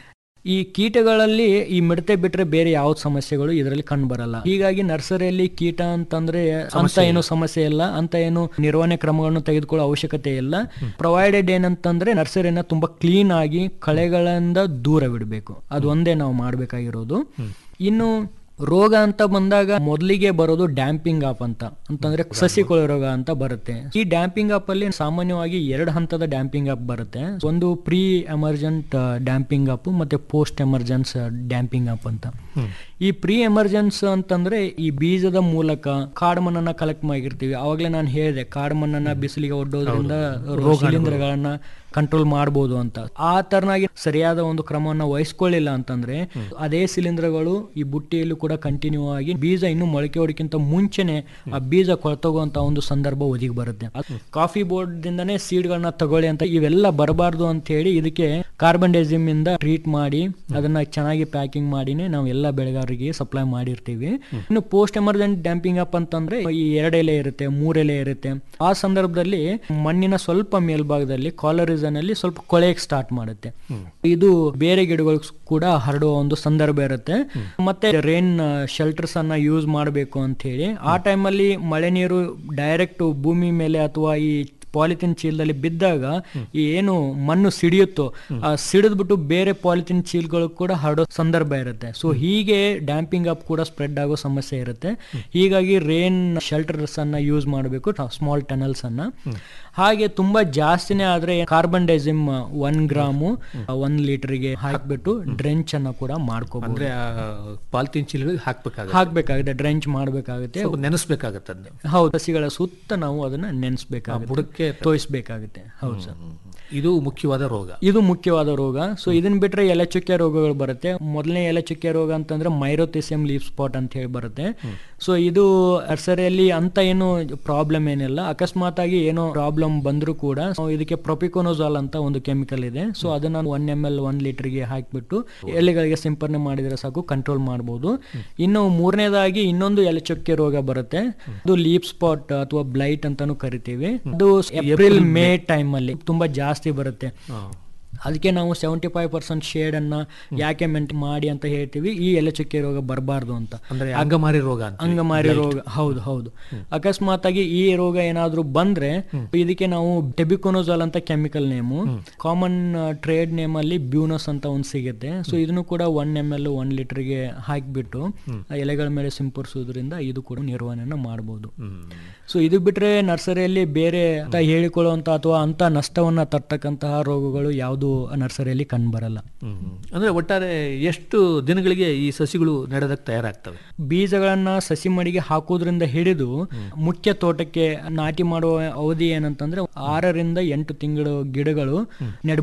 ಈ ಕೀಟಗಳಲ್ಲಿ ಈ ಮಿಡತೆ ಬಿಟ್ರೆ ಬೇರೆ ಯಾವ ಸಮಸ್ಯೆಗಳು ಇದರಲ್ಲಿ ಕಂಡು ಬರಲ್ಲ ಹೀಗಾಗಿ ನರ್ಸರಿಯಲ್ಲಿ ಕೀಟ ಅಂತಂದ್ರೆ ಅಂತ ಏನು ಸಮಸ್ಯೆ ಇಲ್ಲ ಅಂತ ಏನು ನಿರ್ವಹಣೆ ಕ್ರಮಗಳನ್ನು ತೆಗೆದುಕೊಳ್ಳೋ ಅವಶ್ಯಕತೆ ಇಲ್ಲ ಪ್ರೊವೈಡೆಡ್ ಏನಂತಂದ್ರೆ ನರ್ಸರಿನ ತುಂಬಾ ಕ್ಲೀನ್ ಆಗಿ ಕಳೆಗಳಿಂದ ದೂರ ಬಿಡಬೇಕು ಅದು ಒಂದೇ ನಾವು ಮಾಡ್ಬೇಕಾಗಿರೋದು ಇನ್ನು ರೋಗ ಅಂತ ಬಂದಾಗ ಮೊದಲಿಗೆ ಬರೋದು ಡ್ಯಾಂಪಿಂಗ್ ಆಪ್ ಅಂತ ಅಂತಂದ್ರೆ ಸಸಿ ಕೊಳೆ ರೋಗ ಅಂತ ಬರುತ್ತೆ ಈ ಡ್ಯಾಂಪಿಂಗ್ ಆಪ್ ಅಲ್ಲಿ ಸಾಮಾನ್ಯವಾಗಿ ಎರಡು ಹಂತದ ಡ್ಯಾಂಪಿಂಗ್ ಆಪ್ ಬರುತ್ತೆ ಒಂದು ಪ್ರೀ ಎಮರ್ಜೆಂಟ್ ಡ್ಯಾಂಪಿಂಗ್ ಆಪ್ ಮತ್ತೆ ಪೋಸ್ಟ್ ಎಮರ್ಜೆನ್ಸ್ ಡ್ಯಾಂಪಿಂಗ್ ಆಪ್ ಅಂತ ಈ ಪ್ರೀ ಎಮರ್ಜೆನ್ಸ್ ಅಂತಂದ್ರೆ ಈ ಬೀಜದ ಮೂಲಕ ಕಾಡ್ಮಣ್ಣನ್ನ ಕಲೆಕ್ಟ್ ಮಾಡಿರ್ತೀವಿ ಅವಾಗಲೇ ನಾನು ಹೇಳಿದೆ ಕಾಡ್ಮಣ್ಣನ್ನ ಬಿಸಿಲಿಗೆ ಒಡ್ಡೋದ್ರಿಂದ ಶಿಲೀಂಧ್ರಗಳನ್ನ ಕಂಟ್ರೋಲ್ ಮಾಡ್ಬೋದು ಅಂತ ಆ ತರನಾಗಿ ಸರಿಯಾದ ಒಂದು ಕ್ರಮವನ್ನ ವಹಿಸ್ಕೊಳ್ಳಿಲ್ಲ ಅಂತಂದ್ರೆ ಅದೇ ಶಿಲೀಂಧ್ರಗಳು ಈ ಬುಟ್ಟಿಯಲ್ಲೂ ಕೂಡ ಕಂಟಿನ್ಯೂ ಆಗಿ ಬೀಜ ಇನ್ನು ಮೊಳಕೆ ಹೊಡಿಕ್ಕಿಂತ ಮುಂಚೆನೆ ಆ ಬೀಜ ಕೊಳ್ತೋಗುವಂತ ಒಂದು ಸಂದರ್ಭ ಒದಗಿ ಬರುತ್ತೆ ಅದ್ ಕಾಫಿ ಬೋರ್ಡ್ ದಿಂದನೇ ಸೀಡ್ ಗಳನ್ನ ತಗೊಳ್ಳಿ ಅಂತ ಇವೆಲ್ಲ ಬರಬಾರ್ದು ಅಂತ ಹೇಳಿ ಇದಕ್ಕೆ ಕಾರ್ಬನ್ ಡೈಸಿಮ್ ಇಂದ ಟ್ರೀಟ್ ಮಾಡಿ ಅದನ್ನ ಚೆನ್ನಾಗಿ ಪ್ಯಾಕಿಂಗ್ ಮಾಡಿನೇ ನಾವು ಎಲ್ಲ ಬೆಳೆಗಾರರಿಗೆ ಸಪ್ಲೈ ಮಾಡಿರ್ತೀವಿ ಇನ್ನು ಪೋಸ್ಟ್ ಎಮರ್ಜೆಂಟ್ ಡ್ಯಾಂಪಿಂಗ್ ಅಪ್ ಅಂತಂದ್ರೆ ಈ ಎರಡು ಎಲೆ ಇರುತ್ತೆ ಮೂರ್ ಎಲೆ ಇರುತ್ತೆ ಆ ಸಂದರ್ಭದಲ್ಲಿ ಮಣ್ಣಿನ ಸ್ವಲ್ಪ ಮೇಲ್ಭಾಗದಲ್ಲಿ ಕಾಲರಿಸನ್ ಅಲ್ಲಿ ಸ್ವಲ್ಪ ಕೊಳೆಯಕ್ಕೆ ಸ್ಟಾರ್ಟ್ ಮಾಡುತ್ತೆ ಇದು ಬೇರೆ ಗಿಡಗಳು ಕೂಡ ಹರಡುವ ಒಂದು ಸಂದರ್ಭ ಇರುತ್ತೆ ಮತ್ತೆ ರೇನ್ ಶೆಲ್ಟರ್ಸ್ ಅನ್ನ ಯೂಸ್ ಮಾಡಬೇಕು ಅಂತ ಹೇಳಿ ಆ ಟೈಮಲ್ಲಿ ಮಳೆ ನೀರು ಡೈರೆಕ್ಟ್ ಭೂಮಿ ಮೇಲೆ ಅಥವಾ ಈ ಪಾಲಿಥಿನ್ ಚೀಲದಲ್ಲಿ ಬಿದ್ದಾಗ ಈ ಏನು ಮಣ್ಣು ಸಿಡಿಯುತ್ತೋ ಆ ಸಿಡಿದ್ಬಿಟ್ಟು ಬೇರೆ ಪಾಲಿಥಿನ್ ಚೀಲ್ಗಳು ಕೂಡ ಹರಡೋ ಸಂದರ್ಭ ಇರುತ್ತೆ ಸೊ ಹೀಗೆ ಡ್ಯಾಂಪಿಂಗ್ ಅಪ್ ಕೂಡ ಸ್ಪ್ರೆಡ್ ಆಗೋ ಸಮಸ್ಯೆ ಇರುತ್ತೆ ಹೀಗಾಗಿ ರೇನ್ ಶೆಲ್ಟರ್ಸ್ ಅನ್ನ ಯೂಸ್ ಮಾಡಬೇಕು ಸ್ಮಾಲ್ ಟನಲ್ಸ್ ಅನ್ನ ಹಾಗೆ ತುಂಬಾ ಜಾಸ್ತಿನೇ ಆದ್ರೆ ಕಾರ್ಬನ್ ಡೈಸಿಮ್ ಒನ್ ಗ್ರಾಮು ಒಂದ್ ಲೀಟರ್ಗೆ ಹಾಕ್ಬಿಟ್ಟು ಡ್ರೆಂಚ್ ಅನ್ನ ಕೂಡ ಮಾಡ್ಕೋಬಹುದು ಅಂದ್ರೆ ಪಾಲ್ತಿನ್ ಚೀಲಗಳಿಗೆ ಹಾಕ್ಬೇಕಾಗುತ್ತೆ ಹಾಕ್ಬೇಕಾಗುತ್ತೆ ಡ್ರೆಂಚ್ ಮಾಡ್ಬೇಕಾಗುತ್ತೆ ಸ್ವಲ್ಪ ನೆನೆಸ್ಬೇಕಾಗತ್ತೆ ಅದನ್ನ ಹೌದು ಸಸಿಗಳ ಸುತ್ತ ನಾವು ಅದನ್ನ ನೆನೆಸ್ಬೇಕಾಗುತ್ತೆ ಬುಡಕ್ಕೆ ತೋಯಿಸ್ಬೇಕಾಗುತ್ತೆ ಹೌದು ಸರ್ ಇದು ಮುಖ್ಯವಾದ ರೋಗ ಇದು ಮುಖ್ಯವಾದ ರೋಗ ಸೊ ಇದನ್ನ ಬಿಟ್ರೆ ಎಲೆ ಚುಕ್ಕೆ ರೋಗಗಳು ಬರುತ್ತೆ ಮೊದಲನೇ ಎಲೆ ಚುಕ್ಕೆ ರೋಗ ಅಂತಂದ್ರೆ ಮೈರೋಥಿಸಿಯಂ ಲೀಫ್ ಸ್ಪಾಟ್ ಅಂತ ಹೇಳಿ ಬರುತ್ತೆ ಸೊ ಇದು ನರ್ಸರಿಯಲ್ಲಿ ಅಂತ ಏನು ಪ್ರಾಬ್ಲಮ್ ಏನಿಲ್ಲ ಅಕಸ್ಮಾತ್ ಆಗಿ ಏನೋ ಪ್ರಾಬ್ಲಮ್ ಬಂದರೂ ಕೂಡ so ಇದಕ್ಕೆ ಪ್ರೊಪಿಕೋನೋಜಾಲ್ ಅಂತ ಒಂದು ಕೆಮಿಕಲ್ ಇದೆ ಸೊ ಅದನ್ನ ಒನ್ ಎಮ್ ಎಲ್ ಒನ್ ಲೀಟರ್ಗೆ ಹಾಕಿಬಿಟ್ಟು ಎಲೆಗಳಿಗೆ ಸಿಂಪರಣೆ ಮಾಡಿದ್ರೆ ಸಾಕು ಕಂಟ್ರೋಲ್ ಮಾಡಬಹುದು ಇನ್ನು ಮೂರನೇದಾಗಿ ಇನ್ನೊಂದು ಎಲೆ ಚುಕ್ಕೆ ರೋಗ ಬರುತ್ತೆ ಅದು ಲೀಪ್ ಸ್ಪಾಟ್ ಅಥವಾ ಬ್ಲೈಟ್ ಅಂತಾನು ಕರಿತೀವಿ ಅದು ಏಪ್ರಿಲ್ ಮೇ ಟೈಮ್ ಅಲ್ಲಿ ತುಂಬಾ ಜಾಸ್ತಿ ಬರುತ್ತೆ ಅದಕ್ಕೆ ನಾವು ಸೆವೆಂಟಿ ಫೈವ್ ಪರ್ಸೆಂಟ್ ಶೇಡ್ ಅನ್ನ ಯಾಕೆ ಮೆಂಟ್ ಮಾಡಿ ಅಂತ ಹೇಳ್ತೀವಿ ಈ ಎಲೆ ಚುಕ್ಕೆ ರೋಗ ಬರಬಾರ್ದು ಅಂತ ಅಂದ್ರೆ ಅಂಗಮಾರಿ ರೋಗ ಅಂತ ಅಂಗಮಾರಿ ರೋಗ ಹೌದು ಹೌದು ಅಕಸ್ಮಾತ್ ಆಗಿ ಈ ರೋಗ ಏನಾದ್ರೂ ಬಂದ್ರೆ ಇದಕ್ಕೆ ನಾವು ಟೆಬಿಕೋನೋಜಾಲ್ ಅಂತ chemical name common trade name ಅಲ್ಲಿ ಬ್ಯೂನಸ್ ಅಂತ ಒಂದು ಸಿಗುತ್ತೆ ಸೊ ಇದನ್ನು ಕೂಡ ಒನ್ ಎಮ್ ಎಲ್ ಒನ್ ಲೀಟರ್ಗೆ ಹಾಕಿಬಿಟ್ಟು ಎಲೆಗಳ ಮೇಲೆ ಸಿಂಪಡಿಸೋದ್ರಿಂದ ಇದು ಕೂಡ ನಿರ್ವಹಣೆಯನ್ನು ಮಾಡಬಹುದು ಸೊ ಇದು ಬಿಟ್ರೆ ನರ್ಸರಿಯಲ್ಲಿ ಬೇರೆ ಅಂತ ಹೇಳಿಕೊಳ್ಳುವಂತ ಅಥವಾ ಅಂತ ನಷ್ಟವನ್ನ ತರ್ತಕ್ಕಂತಹ ರೋಗಗಳು ಯಾವುದು ನರ್ಸರಿಯಲ್ಲಿ ಕಂಡು ಬರಲ್ಲ ಅಂದ್ರೆ ಒಟ್ಟಾರೆ ಎಷ್ಟು ದಿನಗಳಿಗೆ ಈ ಸಸಿಗಳು ನೆಡೋದಕ್ಕೆ ತಯಾರಾಗ್ತವೆ ಬೀಜಗಳನ್ನ ಸಸಿ ಮಡಿಗೆ ಹಾಕೋದ್ರಿಂದ ಹಿಡಿದು ಮುಖ್ಯ ತೋಟಕ್ಕೆ ನಾಟಿ ಮಾಡುವ ಅವಧಿ ಏನಂತಂದ್ರೆ ಆರರಿಂದ ಎಂಟು ತಿಂಗಳು ಗಿಡಗಳು ನೆಡಬಹುದು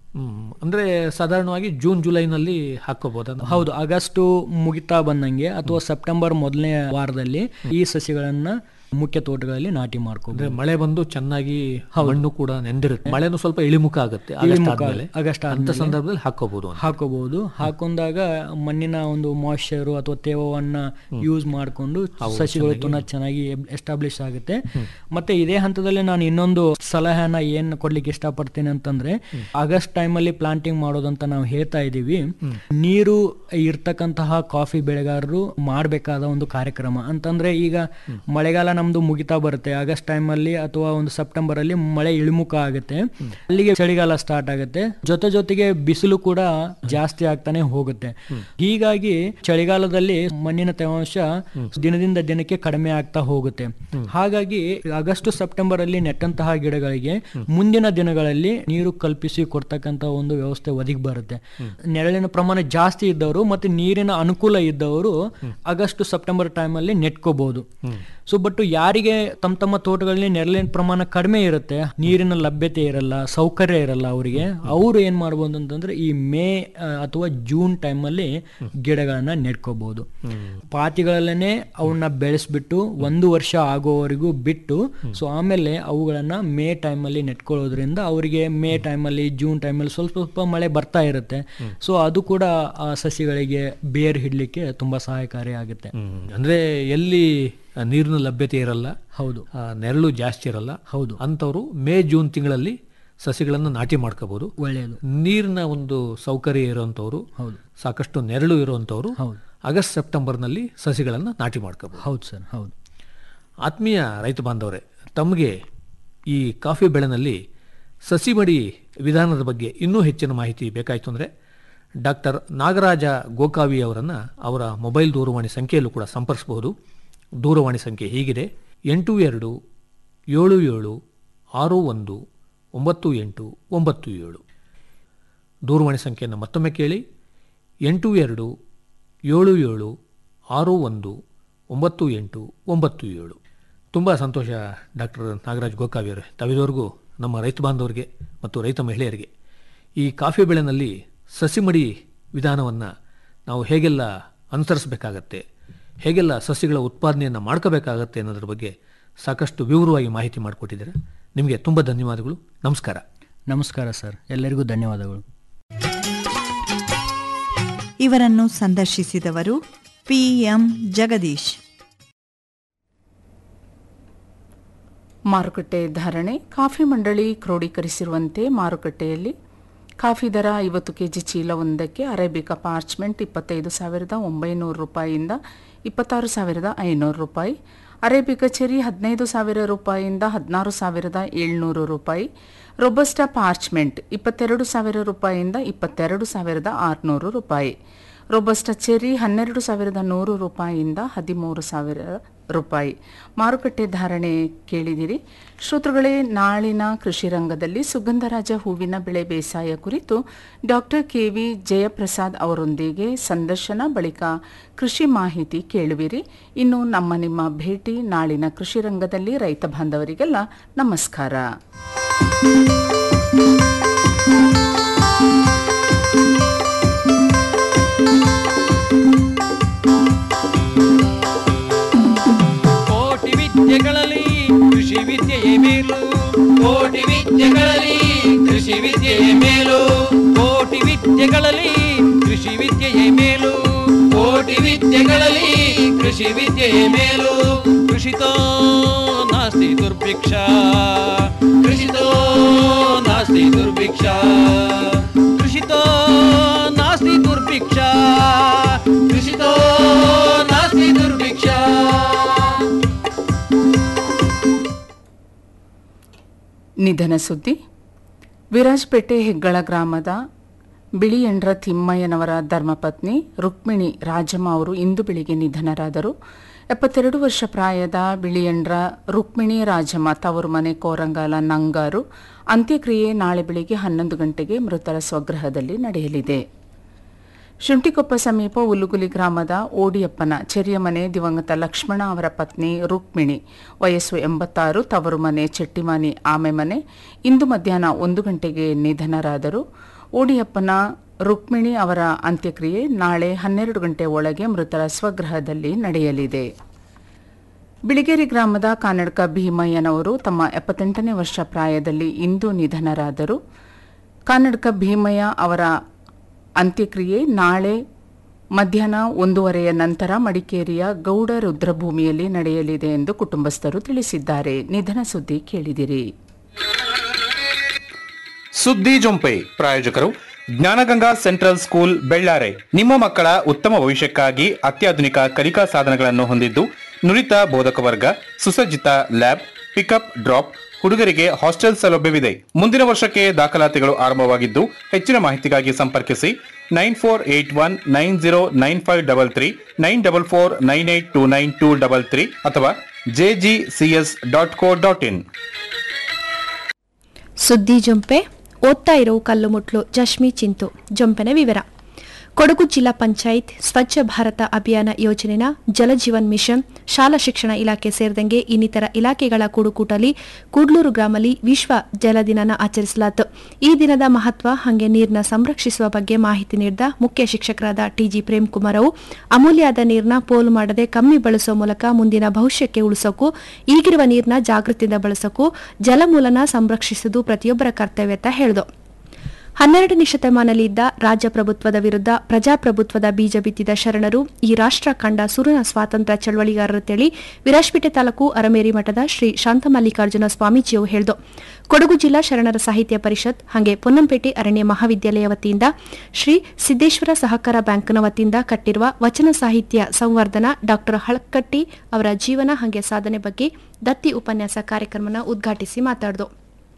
ಹ್ಮ್ ಅಂದ್ರೆ ಸಾಧಾರಣವಾಗಿ ಜೂನ್ ಜುಲೈನಲ್ಲಿ ಹಾಕೋಬಹುದಾ ಹೌದು ಆಗಸ್ಟ್ ಮುಗಿತಾ ಬಂದಂಗೆ ಅಥವಾ ಸೆಪ್ಟೆಂಬರ್ ಮೊದಲನೇ ವಾರದಲ್ಲಿ ಈ ಸಸಿಗಳನ್ನ ಮುಖ್ಯ ತೋಟಗಳಲ್ಲಿ ನಾಟಿ ಮಾಡ್ಕೋಬಹುದು ಅಂದ್ರೆ ಮಳೆ ಬಂದು ಚೆನ್ನಾಗಿ ಮಣ್ಣು ಕೂಡ ನೆಂದಿರುತ್ತೆ ಮಳೆನೂ ಸ್ವಲ್ಪ ಇಳಿಮುಖ ಆಗುತ್ತೆ ಆಗಸ್ಟ್ ಇಳಿಮುಖ ಆದ್ಮೇಲೆ ಆಗಸ್ಟ್ ಅಂತ ಆದ್ಮೇಲೆ ಸಂದರ್ಭದಲ್ಲಿ ಹಾಕೋಬಹುದು ಹಾಕೋಬಹುದು ಹಾಕೊಂಡಾಗ ಮಣ್ಣಿನ ಒಂದು ಮಾಯಿಶ್ಚರ್ ಅಥವಾ ತೇವವನ್ನ ಯೂಸ್ ಮಾಡಿಕೊಂಡು ಸಸಿಗಳು ತುಂಬ ಚೆನ್ನಾಗಿ ಎಸ್ಟಾಬ್ಲಿಷ್ ಆಗುತ್ತೆ ಮತ್ತೆ ಇದೇ ಹಂತದಲ್ಲಿ ನಾನು ಇನ್ನೊಂದು ಸಲಹೆನ ಏನ್ ಕೊಡ್ಲಿಕ್ಕೆ ಇಷ್ಟಪಡ್ತೀನಿ ಅಂತಂದ್ರೆ ಆಗಸ್ಟ್ ಟೈಮಲ್ಲಿ ಪ್ಲಾಂಟಿಂಗ್ ಮಾಡೋದಂತ ನಾವು ಹೇಳ್ತಾ ಇದೀವಿ ನೀರು ಇರ್ತಕ್ಕಂತಹ ಕಾಫಿ ಬೆಳೆಗಾರರು ಮಾಡಬೇಕಾದ ಒಂದು ಕಾರ್ಯಕ್ರಮ ಅಂತಂದ್ರೆ ಈಗ ಮಳೆಗಾಲ ನಮ್ದು ಮುಗಿತಾ ಬರುತ್ತೆ ಆಗಸ್ಟ್ ಟೈಮಲ್ಲಿ ಅಥವಾ ಒಂದು ಸೆಪ್ಟೆಂಬರ್ ಅಲ್ಲಿ ಮಳೆ ಇಳಿಮುಖ ಆಗುತ್ತೆ ಅಲ್ಲಿಗೆ ಚಳಿಗಾಲ ಸ್ಟಾರ್ಟ್ ಆಗುತ್ತೆ ಜೊತೆ ಜೊತೆಗೆ ಬಿಸಿಲು ಕೂಡ ಜಾಸ್ತಿ ಆಗ್ತಾನೆ ಹೋಗುತ್ತೆ ಹೀಗಾಗಿ ಚಳಿಗಾಲದಲ್ಲಿ ಮಣ್ಣಿನ ತೇವಾಂಶ ದಿನದಿಂದ ದಿನಕ್ಕೆ ಕಡಿಮೆ ಆಗ್ತಾ ಹೋಗುತ್ತೆ ಹಾಗಾಗಿ ಆಗಸ್ಟ್ ಸೆಪ್ಟೆಂಬರ್ ಅಲ್ಲಿ ನೆಟ್ಟಂತಹ ಗಿಡಗಳಿಗೆ ಮುಂದಿನ ದಿನಗಳಲ್ಲಿ ನೀರು ಕಲ್ಪಿಸಿ ಕೊಡ್ತಕ್ಕಂತ ಒಂದು ವ್ಯವಸ್ಥೆ ಒದಗಿ ಬರುತ್ತೆ ನೆರಳಿನ ಪ್ರಮಾಣ ಜಾಸ್ತಿ ಇದ್ದವರು ಮತ್ತೆ ನೀರಿನ ಅನುಕೂಲ ಇದ್ದವರು ಆಗಸ್ಟ್ ಸೆಪ್ಟೆಂಬರ್ ಟೈಮ್ ಅಲ್ಲಿ ನೆಟ್ಕೋಬಹುದು ಸೊ ಬಟ್ ಯಾರಿಗೆ ತಮ್ಮ ತಮ್ಮ ತೋಟಗಳಲ್ಲಿ ನೆರಳಿನ ಪ್ರಮಾಣ ಕಡಿಮೆ ಇರುತ್ತೆ ನೀರಿನ ಲಭ್ಯತೆ ಇರಲ್ಲ ಸೌಕರ್ಯ ಇರಲ್ಲ ಅವರಿಗೆ ಅವರು ಏನ್ ಮಾಡ್ಬೋದು ಅಂತಂದ್ರೆ ಈ ಮೇ ಆ, ಅಥವಾ ಜೂನ್ ಟೈಮ್ ಅಲ್ಲಿ ಗಿಡಗಳನ್ನ ನೆಟ್ಕೋಬಹುದು ಪಾತಿಗಳಲ್ಲೇ ಅವನ್ನ ಬೆಳೆಸ್ಬಿಟ್ಟು ಒಂದು ವರ್ಷ ಆಗೋವರೆಗೂ ಬಿಟ್ಟು ಸೊ ಆಮೇಲೆ ಅವುಗಳನ್ನ ಮೇ ಟೈಮ್ ಅಲ್ಲಿ ನೆಟ್ಕೊಳ್ಳೋದ್ರಿಂದ ಅವರಿಗೆ ಮೇ ಟೈಮ್ ಅಲ್ಲಿ ಜೂನ್ ಟೈಮ್ ಅಲ್ಲಿ ಸ್ವಲ್ಪ ಸ್ವಲ್ಪ ಮಳೆ ಬರ್ತಾ ಇರುತ್ತೆ ಸೊ ಅದು ಕೂಡ ಆ ಸಸಿಗಳಿಗೆ ಬೇರ್ ಹಿಡ್ಲಿಕ್ಕೆ ತುಂಬಾ ಸಹಾಯಕಾರಿ ಆಗುತ್ತೆ ಅಂದ್ರೆ ಎಲ್ಲಿ ಆ, ನೀರಿನ ಲಭ್ಯತೆ ಇರಲ್ಲ ಹೌದು ಆ, ನೆರಳು ಜಾಸ್ತಿ ಇರಲ್ಲ ಹೌದು ಅಂಥವ್ರು ಮೇ ಜೂನ್ ತಿಂಗಳಲ್ಲಿ ಸಸಿಗಳನ್ನು ನಾಟಿ ಮಾಡ್ಕೋಬಹುದು ಒಳ್ಳೆಯದು ನೀರಿನ ಒಂದು ಸೌಕರ್ಯ ಇರುವಂತವ್ರು ಹೌದು ಸಾಕಷ್ಟು ನೆರಳು ಇರುವಂತವ್ರು ಹೌದು ಆಗಸ್ಟ್ ಸೆಪ್ಟೆಂಬರ್ನಲ್ಲಿ ಸಸಿಗಳನ್ನು ನಾಟಿ ಮಾಡ್ಕೋಬಹುದು ಹೌದು ಸರ್ ಹೌದು ಆತ್ಮೀಯ ರೈತ ಬಾಂಧವರೇ ತಮಗೆ ಈ ಕಾಫಿ ಬೆಳೆನಲ್ಲಿ ಸಸಿ ಮಡಿ ವಿಧಾನದ ಬಗ್ಗೆ ಇನ್ನೂ ಹೆಚ್ಚಿನ ಮಾಹಿತಿ ಬೇಕಾಯಿತು ಅಂದರೆ ಡಾಕ್ಟರ್ ನಾಗರಾಜ ಗೋಕಾವಿ ಅವರನ್ನು ಅವರ ಮೊಬೈಲ್ ದೂರವಾಣಿ ಸಂಖ್ಯೆಯಲ್ಲೂ ಕೂಡ ಸಂಪರ್ಕಿಸಬಹುದು ದೂರವಾಣಿ ಸಂಖ್ಯೆ ಹೀಗಿದೆ ಎಂಟು ಎರಡು ಏಳು ಏಳು ಆರು ಒಂದು ಒಂಬತ್ತು ಎಂಟು ಒಂಬತ್ತು ಏಳು ದೂರವಾಣಿ ಸಂಖ್ಯೆಯನ್ನು ಮತ್ತೊಮ್ಮೆ ಕೇಳಿ ಎಂಟು ಎರಡು ಏಳು ಏಳು ಆರು ಒಂದು ಒಂಬತ್ತು ಎಂಟು ಒಂಬತ್ತು ಏಳು ತುಂಬ ಸಂತೋಷ ಡಾಕ್ಟರ್ ನಾಗರಾಜ್ ಗೋಕಾವಿ ಅವರೇ ತಾವಿದವರೆಗೂ ನಮ್ಮ ರೈತ ಬಾಂಧವರಿಗೆ ಮತ್ತು ರೈತ ಮಹಿಳೆಯರಿಗೆ ಈ ಕಾಫಿ ಬೆಳೆನಲ್ಲಿ ಸಸಿಮಡಿ ವಿಧಾನವನ್ನು ನಾವು ಹೇಗೆಲ್ಲ ಅನುಸರಿಸಬೇಕಾಗತ್ತೆ ಹೇಗೆಲ್ಲ ಸಸ್ಯಗಳ ಉತ್ಪಾದನೆಯನ್ನು ಮಾಡ್ಕೋಬೇಕಾಗತ್ತೆ ಅನ್ನೋದ್ರ ಬಗ್ಗೆ ಸಾಕಷ್ಟು ವಿವರವಾಗಿ ಮಾಹಿತಿ ಮಾಡಿಕೊಟ್ಟಿದ್ದಾರೆ ನಿಮಗೆ ತುಂಬ ಧನ್ಯವಾದಗಳು ನಮಸ್ಕಾರ ನಮಸ್ಕಾರ ಸರ್ ಎಲ್ಲರಿಗೂ ಧನ್ಯವಾದಗಳು ಇವರನ್ನು ಸಂದರ್ಶಿಸಿದವರು ಪಿಎಂ ಜಗದೀಶ್ ಮಾರುಕಟ್ಟೆ ಧಾರಣೆ ಕಾಫಿ ಮಂಡಳಿ ಕ್ರೋಢೀಕರಿಸಿರುವಂತೆ ಮಾರುಕಟ್ಟೆಯಲ್ಲಿ ಕಾಫಿ ದರ ಐವತ್ತು ಕೆಜಿ ಚೀಲ ಒಂದಕ್ಕೆ ಅರೇಬಿಕಾ ಪಾರ್ಚ್ಮೆಂಟ್ ಇಪ್ಪತ್ತೈದು ಸಾವಿರದ ಒಂಬೈನೂರು ರೂಪಾಯಿಯಿಂದ ಇಪ್ಪತ್ತಾರು ಸಾವಿರದ ಐನೂರು ರೂಪಾಯಿ ಅರೇಬಿಕಾ ಚೆರಿ ಹದಿನೈದು ಸಾವಿರ ರೂಪಾಯಿಯಿಂದ ಹದಿನಾರು ಸಾವಿರದ ಏಳ್ನೂರು ರೂಪಾಯಿ ರೊಬಸ್ಟಾ ಪಾರ್ಚ್ಮೆಂಟ್ ಇಪ್ಪತ್ತೆರಡು ಸಾವಿರ ರೂಪಾಯಿಯಿಂದ ಇಪ್ಪತ್ತೆರಡು ಸಾವಿರದ ಆರುನೂರು ರೂಪಾಯಿ ರೊಬಸ್ಟಾ ಚೆರಿ ಹನ್ನೆರಡು ಸಾವಿರದ ನೂರು ರೂಪಾಯಿಯಿಂದ ಹದಿಮೂರು ಸಾವಿರ ರೂಪಾಯಿ ಮಾರುಕಟ್ಟೆ ಧಾರಣೆ ಕೇಳಿದಿರಿ ಶ್ರೋತೃಗಳೇ ನಾಳಿನ ಕೃಷಿ ರಂಗದಲ್ಲಿ ಸುಗಂಧರಾಜ ಹೂವಿನ ಬೆಳೆ ಬೇಸಾಯ ಕುರಿತು ಡಾಕ್ಟರ್ ಕೆವಿ ಜಯಪ್ರಸಾದ್ ಅವರೊಂದಿಗೆ ಸಂದರ್ಶನ ಬಳಿಕ ಕೃಷಿ ಮಾಹಿತಿ ಕೇಳುವಿರಿ ಇನ್ನು ನಮ್ಮ ನಿಮ್ಮ ಭೇಟಿ ನಾಳಿನ ಕೃಷಿ ರಂಗದಲ್ಲಿ ರೈತ ಬಾಂಧವರಿಗೆಲ್ಲ ನಮಸ್ಕಾರ ಕೋಟಿ ವಿದ್ಯೆಗಳಲ್ಲಿ ಕೃಷಿ ವಿದ್ಯೆಯೇ ಮೇಲು ಕೋಟಿ ವಿದ್ಯೆಗಳಲ್ಲಿ ಕೃಷಿ ವಿದ್ಯೆಯೇ ಮೇಲು ಕೋಟಿ ವಿದ್ಯೆಗಳಲ್ಲಿ ಕೃಷಿ ವಿದ್ಯೆಯೇ ಮೇಲು ಕೋಟಿ ವಿದ್ಯೆಗಳಲ್ಲಿ ಕೃಷಿ ವಿದ್ಯೆಯೇ ಮೇಲು ಕೃಷಿತೋ ನಾಸ್ತಿ ದುರ್ಭಿಕ್ಷ ಕೃಷಿತೋ ನಾಸ್ತಿ ದುರ್ಭಿಕ್ಷ ಕೃಷಿತೋ ನಾಸ್ತಿ ದುರ್ಭಿಕ್ಷ ಕೃಷಿತೋ ನಾಸ್ತಿ ದುರ್ಭಿಕ್ಷ ನಿಧನ ಸುದ್ದಿ ವಿರಾಜಪೇಟೆ ಹೆಗ್ಗಳ ಗ್ರಾಮದ ಬಿಳಿಯಂಡ್ರ ತಿಮ್ಮಯ್ಯನವರ ಧರ್ಮಪತ್ನಿ ರುಕ್ಮಿಣಿ ರಾಜಮ್ಮ ಅವರು ಇಂದು ಬೆಳಿಗ್ಗೆ ನಿಧನರಾದರು ಎಪ್ಪತ್ತೆರಡು ವರ್ಷ ಪ್ರಾಯದ ಬಿಳಿಯಂಡ್ರ ರುಕ್ಮಿಣಿ ರಾಜಮ್ಮ ತವರು ಮನೆ ಕೋರಂಗಾಲ ನಂಗಾರು ಅಂತ್ಯಕ್ರಿಯೆ ನಾಳೆ ಬೆಳಿಗ್ಗೆ ಹನ್ನೊಂದು ಗಂಟೆಗೆ ಮೃತರ ಸ್ವಗೃಹದಲ್ಲಿ ನಡೆಯಲಿದೆ ಶುಂಠಿಕೊಪ್ಪ ಸಮೀಪ ಉಲ್ಲುಗುಲಿ ಗ್ರಾಮದ ಓಡಿಯಪ್ಪನ ಚೆರಿಯ ಮನೆ ದಿವಂಗತ ಲಕ್ಷ್ಮಣ ಅವರ ಪತ್ನಿ ರುಕ್ಮಿಣಿ ವಯಸ್ಸು ಎಂಬತ್ತಾರು ತವರು ಮನೆ ಚೆಟ್ಟಿಮಾನಿ ಆಮೆ ಮನೆ ಇಂದು ಮಧ್ಯಾಹ್ನ ಒಂದು ಗಂಟೆಗೆ ನಿಧನರಾದರು ಓಡಿಯಪ್ಪನ ರುಕ್ಮಿಣಿ ಅವರ ಅಂತ್ಯಕ್ರಿಯೆ ನಾಳೆ ಹನ್ನೆರಡು ಗಂಟೆ ಒಳಗೆ ಮೃತರ ಸ್ವಗೃಹದಲ್ಲಿ ನಡೆಯಲಿದೆ ಬಿಳಿಗೇರಿ ಗ್ರಾಮದ ಕಾನಡ್ಕ ಭೀಮಯ್ಯನವರು ತಮ್ಮ ಎಪ್ಪತ್ತೆಂಟನೇ ವರ್ಷ ಪ್ರಾಯದಲ್ಲಿ ಇಂದು ನಿಧನರಾದರು ಕಾನಡ್ಕ ಭೀಮಯ್ಯ ಅವರ ಅಂತ್ಯಕ್ರಿಯೆ ನಾಳೆ ಮಧ್ಯಾಹ್ನ ಒಂದೂವರೆಯ ನಂತರ ಮಡಿಕೇರಿಯ ಗೌಡ ರುದ್ರಭೂಮಿಯಲ್ಲಿ ನಡೆಯಲಿದೆ ಎಂದು ಕುಟುಂಬಸ್ಥರು ತಿಳಿಸಿದ್ದಾರೆ ನಿಧನ ಸುದ್ದಿ ಕೇಳಿದಿರಿ ಸುದ್ದಿ ಜೊಂಪೆ ಪ್ರಾಯೋಜಕರು ಜ್ಞಾನಗಂಗಾ ಸೆಂಟ್ರಲ್ ಸ್ಕೂಲ್ ಬೆಳ್ಳಾರೆ ನಿಮ್ಮ ಮಕ್ಕಳ ಉತ್ತಮ ಭವಿಷ್ಯಕ್ಕಾಗಿ ಅತ್ಯಾಧುನಿಕ ಕಲಿಕಾ ಸಾಧನಗಳನ್ನು ಹೊಂದಿದ್ದು ನುರಿತ ಬೋಧಕ ವರ್ಗ ಸುಸಜ್ಜಿತ ಲ್ಯಾಬ್ ಪಿಕಪ್ ಡ್ರಾಪ್ ಹುಡುಗರಿಗೆ ಹಾಸ್ಟೆಲ್ ಸೌಲಭ್ಯವಿದೆ ಮುಂದಿನ ವರ್ಷಕ್ಕೆ ದಾಖಲಾತಿಗಳು ಆರಂಭವಾಗಿದ್ದು ಹೆಚ್ಚಿನ ಮಾಹಿತಿಗಾಗಿ ಸಂಪರ್ಕಿಸಿ nine four eight one nine zero nine five double three nine double four nine eight two nine two double three ಅಥವಾ JGCS dot co dot in ಸುದ್ದಿ ಜೊಂಪೆ ಓದ್ತಾ ಇರೋ ಕಲ್ಲು ಮುಟ್ಲು ಜಶ್ಮಿ ಚಿಂತು ಜೊಂಪೆನ ವಿವರ ಕೊಡಗು ಜಿಲ್ಲಾ ಪಂಚಾಯತ್ ಸ್ವಚ್ಛ ಭಾರತ ಅಭಿಯಾನ ಯೋಜನೆನ ಜಲಜೀವನ್ ಮಿಷನ್ ಶಾಲಾ ಶಿಕ್ಷಣ ಇಲಾಖೆ ಸೇರಿದಂಗೆ ಇನ್ನಿತರ ಇಲಾಖೆಗಳ ಕೂಡುಕೂಟಲಿ ಕೂಡ್ಲೂರು ಗ್ರಾಮಲ್ಲಿ ವಿಶ್ವ ಜಲ ದಿನನ ಆಚರಿಸಲಾಯಿತು ಈ ದಿನದ ಮಹತ್ವ ಹಾಗೆ ನೀರನ್ನ ಸಂರಕ್ಷಿಸುವ ಬಗ್ಗೆ ಮಾಹಿತಿ ನೀಡಿದ ಮುಖ್ಯ ಶಿಕ್ಷಕರಾದ ಟಿಜಿ ಪ್ರೇಮ್ಕುಮಾರ್ ಅವರು ಅಮೂಲ್ಯವಾದ ನೀರನ್ನ ಪೋಲು ಮಾಡದೆ ಕಮ್ಮಿ ಬಳಸುವ ಮೂಲಕ ಮುಂದಿನ ಭವಿಷ್ಯಕ್ಕೆ ಉಳಿಸೋಕು ಈಗಿರುವ ನೀರನ್ನ ಜಾಗೃತಿಯಿಂದ ಬಳಸೋಕು ಜಲಮೂಲನ ಸಂರಕ್ಷಿಸುವುದು ಪ್ರತಿಯೊಬ್ಬರ ಕರ್ತವ್ಯ ಅಂತ ಹೇಳಿದ್ರು ಹನ್ನೆರಡನೇ ಶತಮಾನದಲ್ಲಿ ಇದ್ದ ರಾಜಪ್ರಭುತ್ವದ ವಿರುದ್ಧ ಪ್ರಜಾಪ್ರಭುತ್ವದ ಬೀಜ ಬಿತ್ತಿದ ಶರಣರು ಈ ರಾಷ್ಟ್ರ ಕಂಡ ಸುರುನ ಸ್ವಾತಂತ್ರ್ಯ ಚಳವಳಿಗಾರರು ತಿಳಿ ವಿರಾಜಪೇಟೆ ತಾಲೂಕು ಅರಮೇರಿ ಮಠದ ಶ್ರೀ ಶಾಂತಮಲ್ಲಿಕಾರ್ಜುನ ಸ್ವಾಮೀಜಿಯು ಹೇಳಿದು ಕೊಡಗು ಜಿಲ್ಲಾ ಶರಣರ ಸಾಹಿತ್ಯ ಪರಿಷತ್ ಹಾಗೆ ಪೊನ್ನಂಪೇಟೆ ಅರಣ್ಯ ಮಹಾವಿದ್ಯಾಲಯ ವತಿಯಿಂದ ಶ್ರೀ ಸಿದ್ದೇಶ್ವರ ಸಹಕಾರ ಬ್ಯಾಂಕ್ನ ವತಿಯಿಂದ ಕಟ್ಟಿರುವ ವಚನ ಸಾಹಿತ್ಯ ಸಂವರ್ಧನ ಡಾಕ್ಟರ್ ಹಳಕಟ್ಟಿ ಅವರ ಜೀವನ ಹಾಗೆ ಸಾಧನೆ ಬಗ್ಗೆ ದತ್ತಿ ಉಪನ್ಯಾಸ ಕಾರ್ಯಕ್ರಮನ ಉದ್ಘಾಟಿಸಿ ಮಾತಾಡಿದು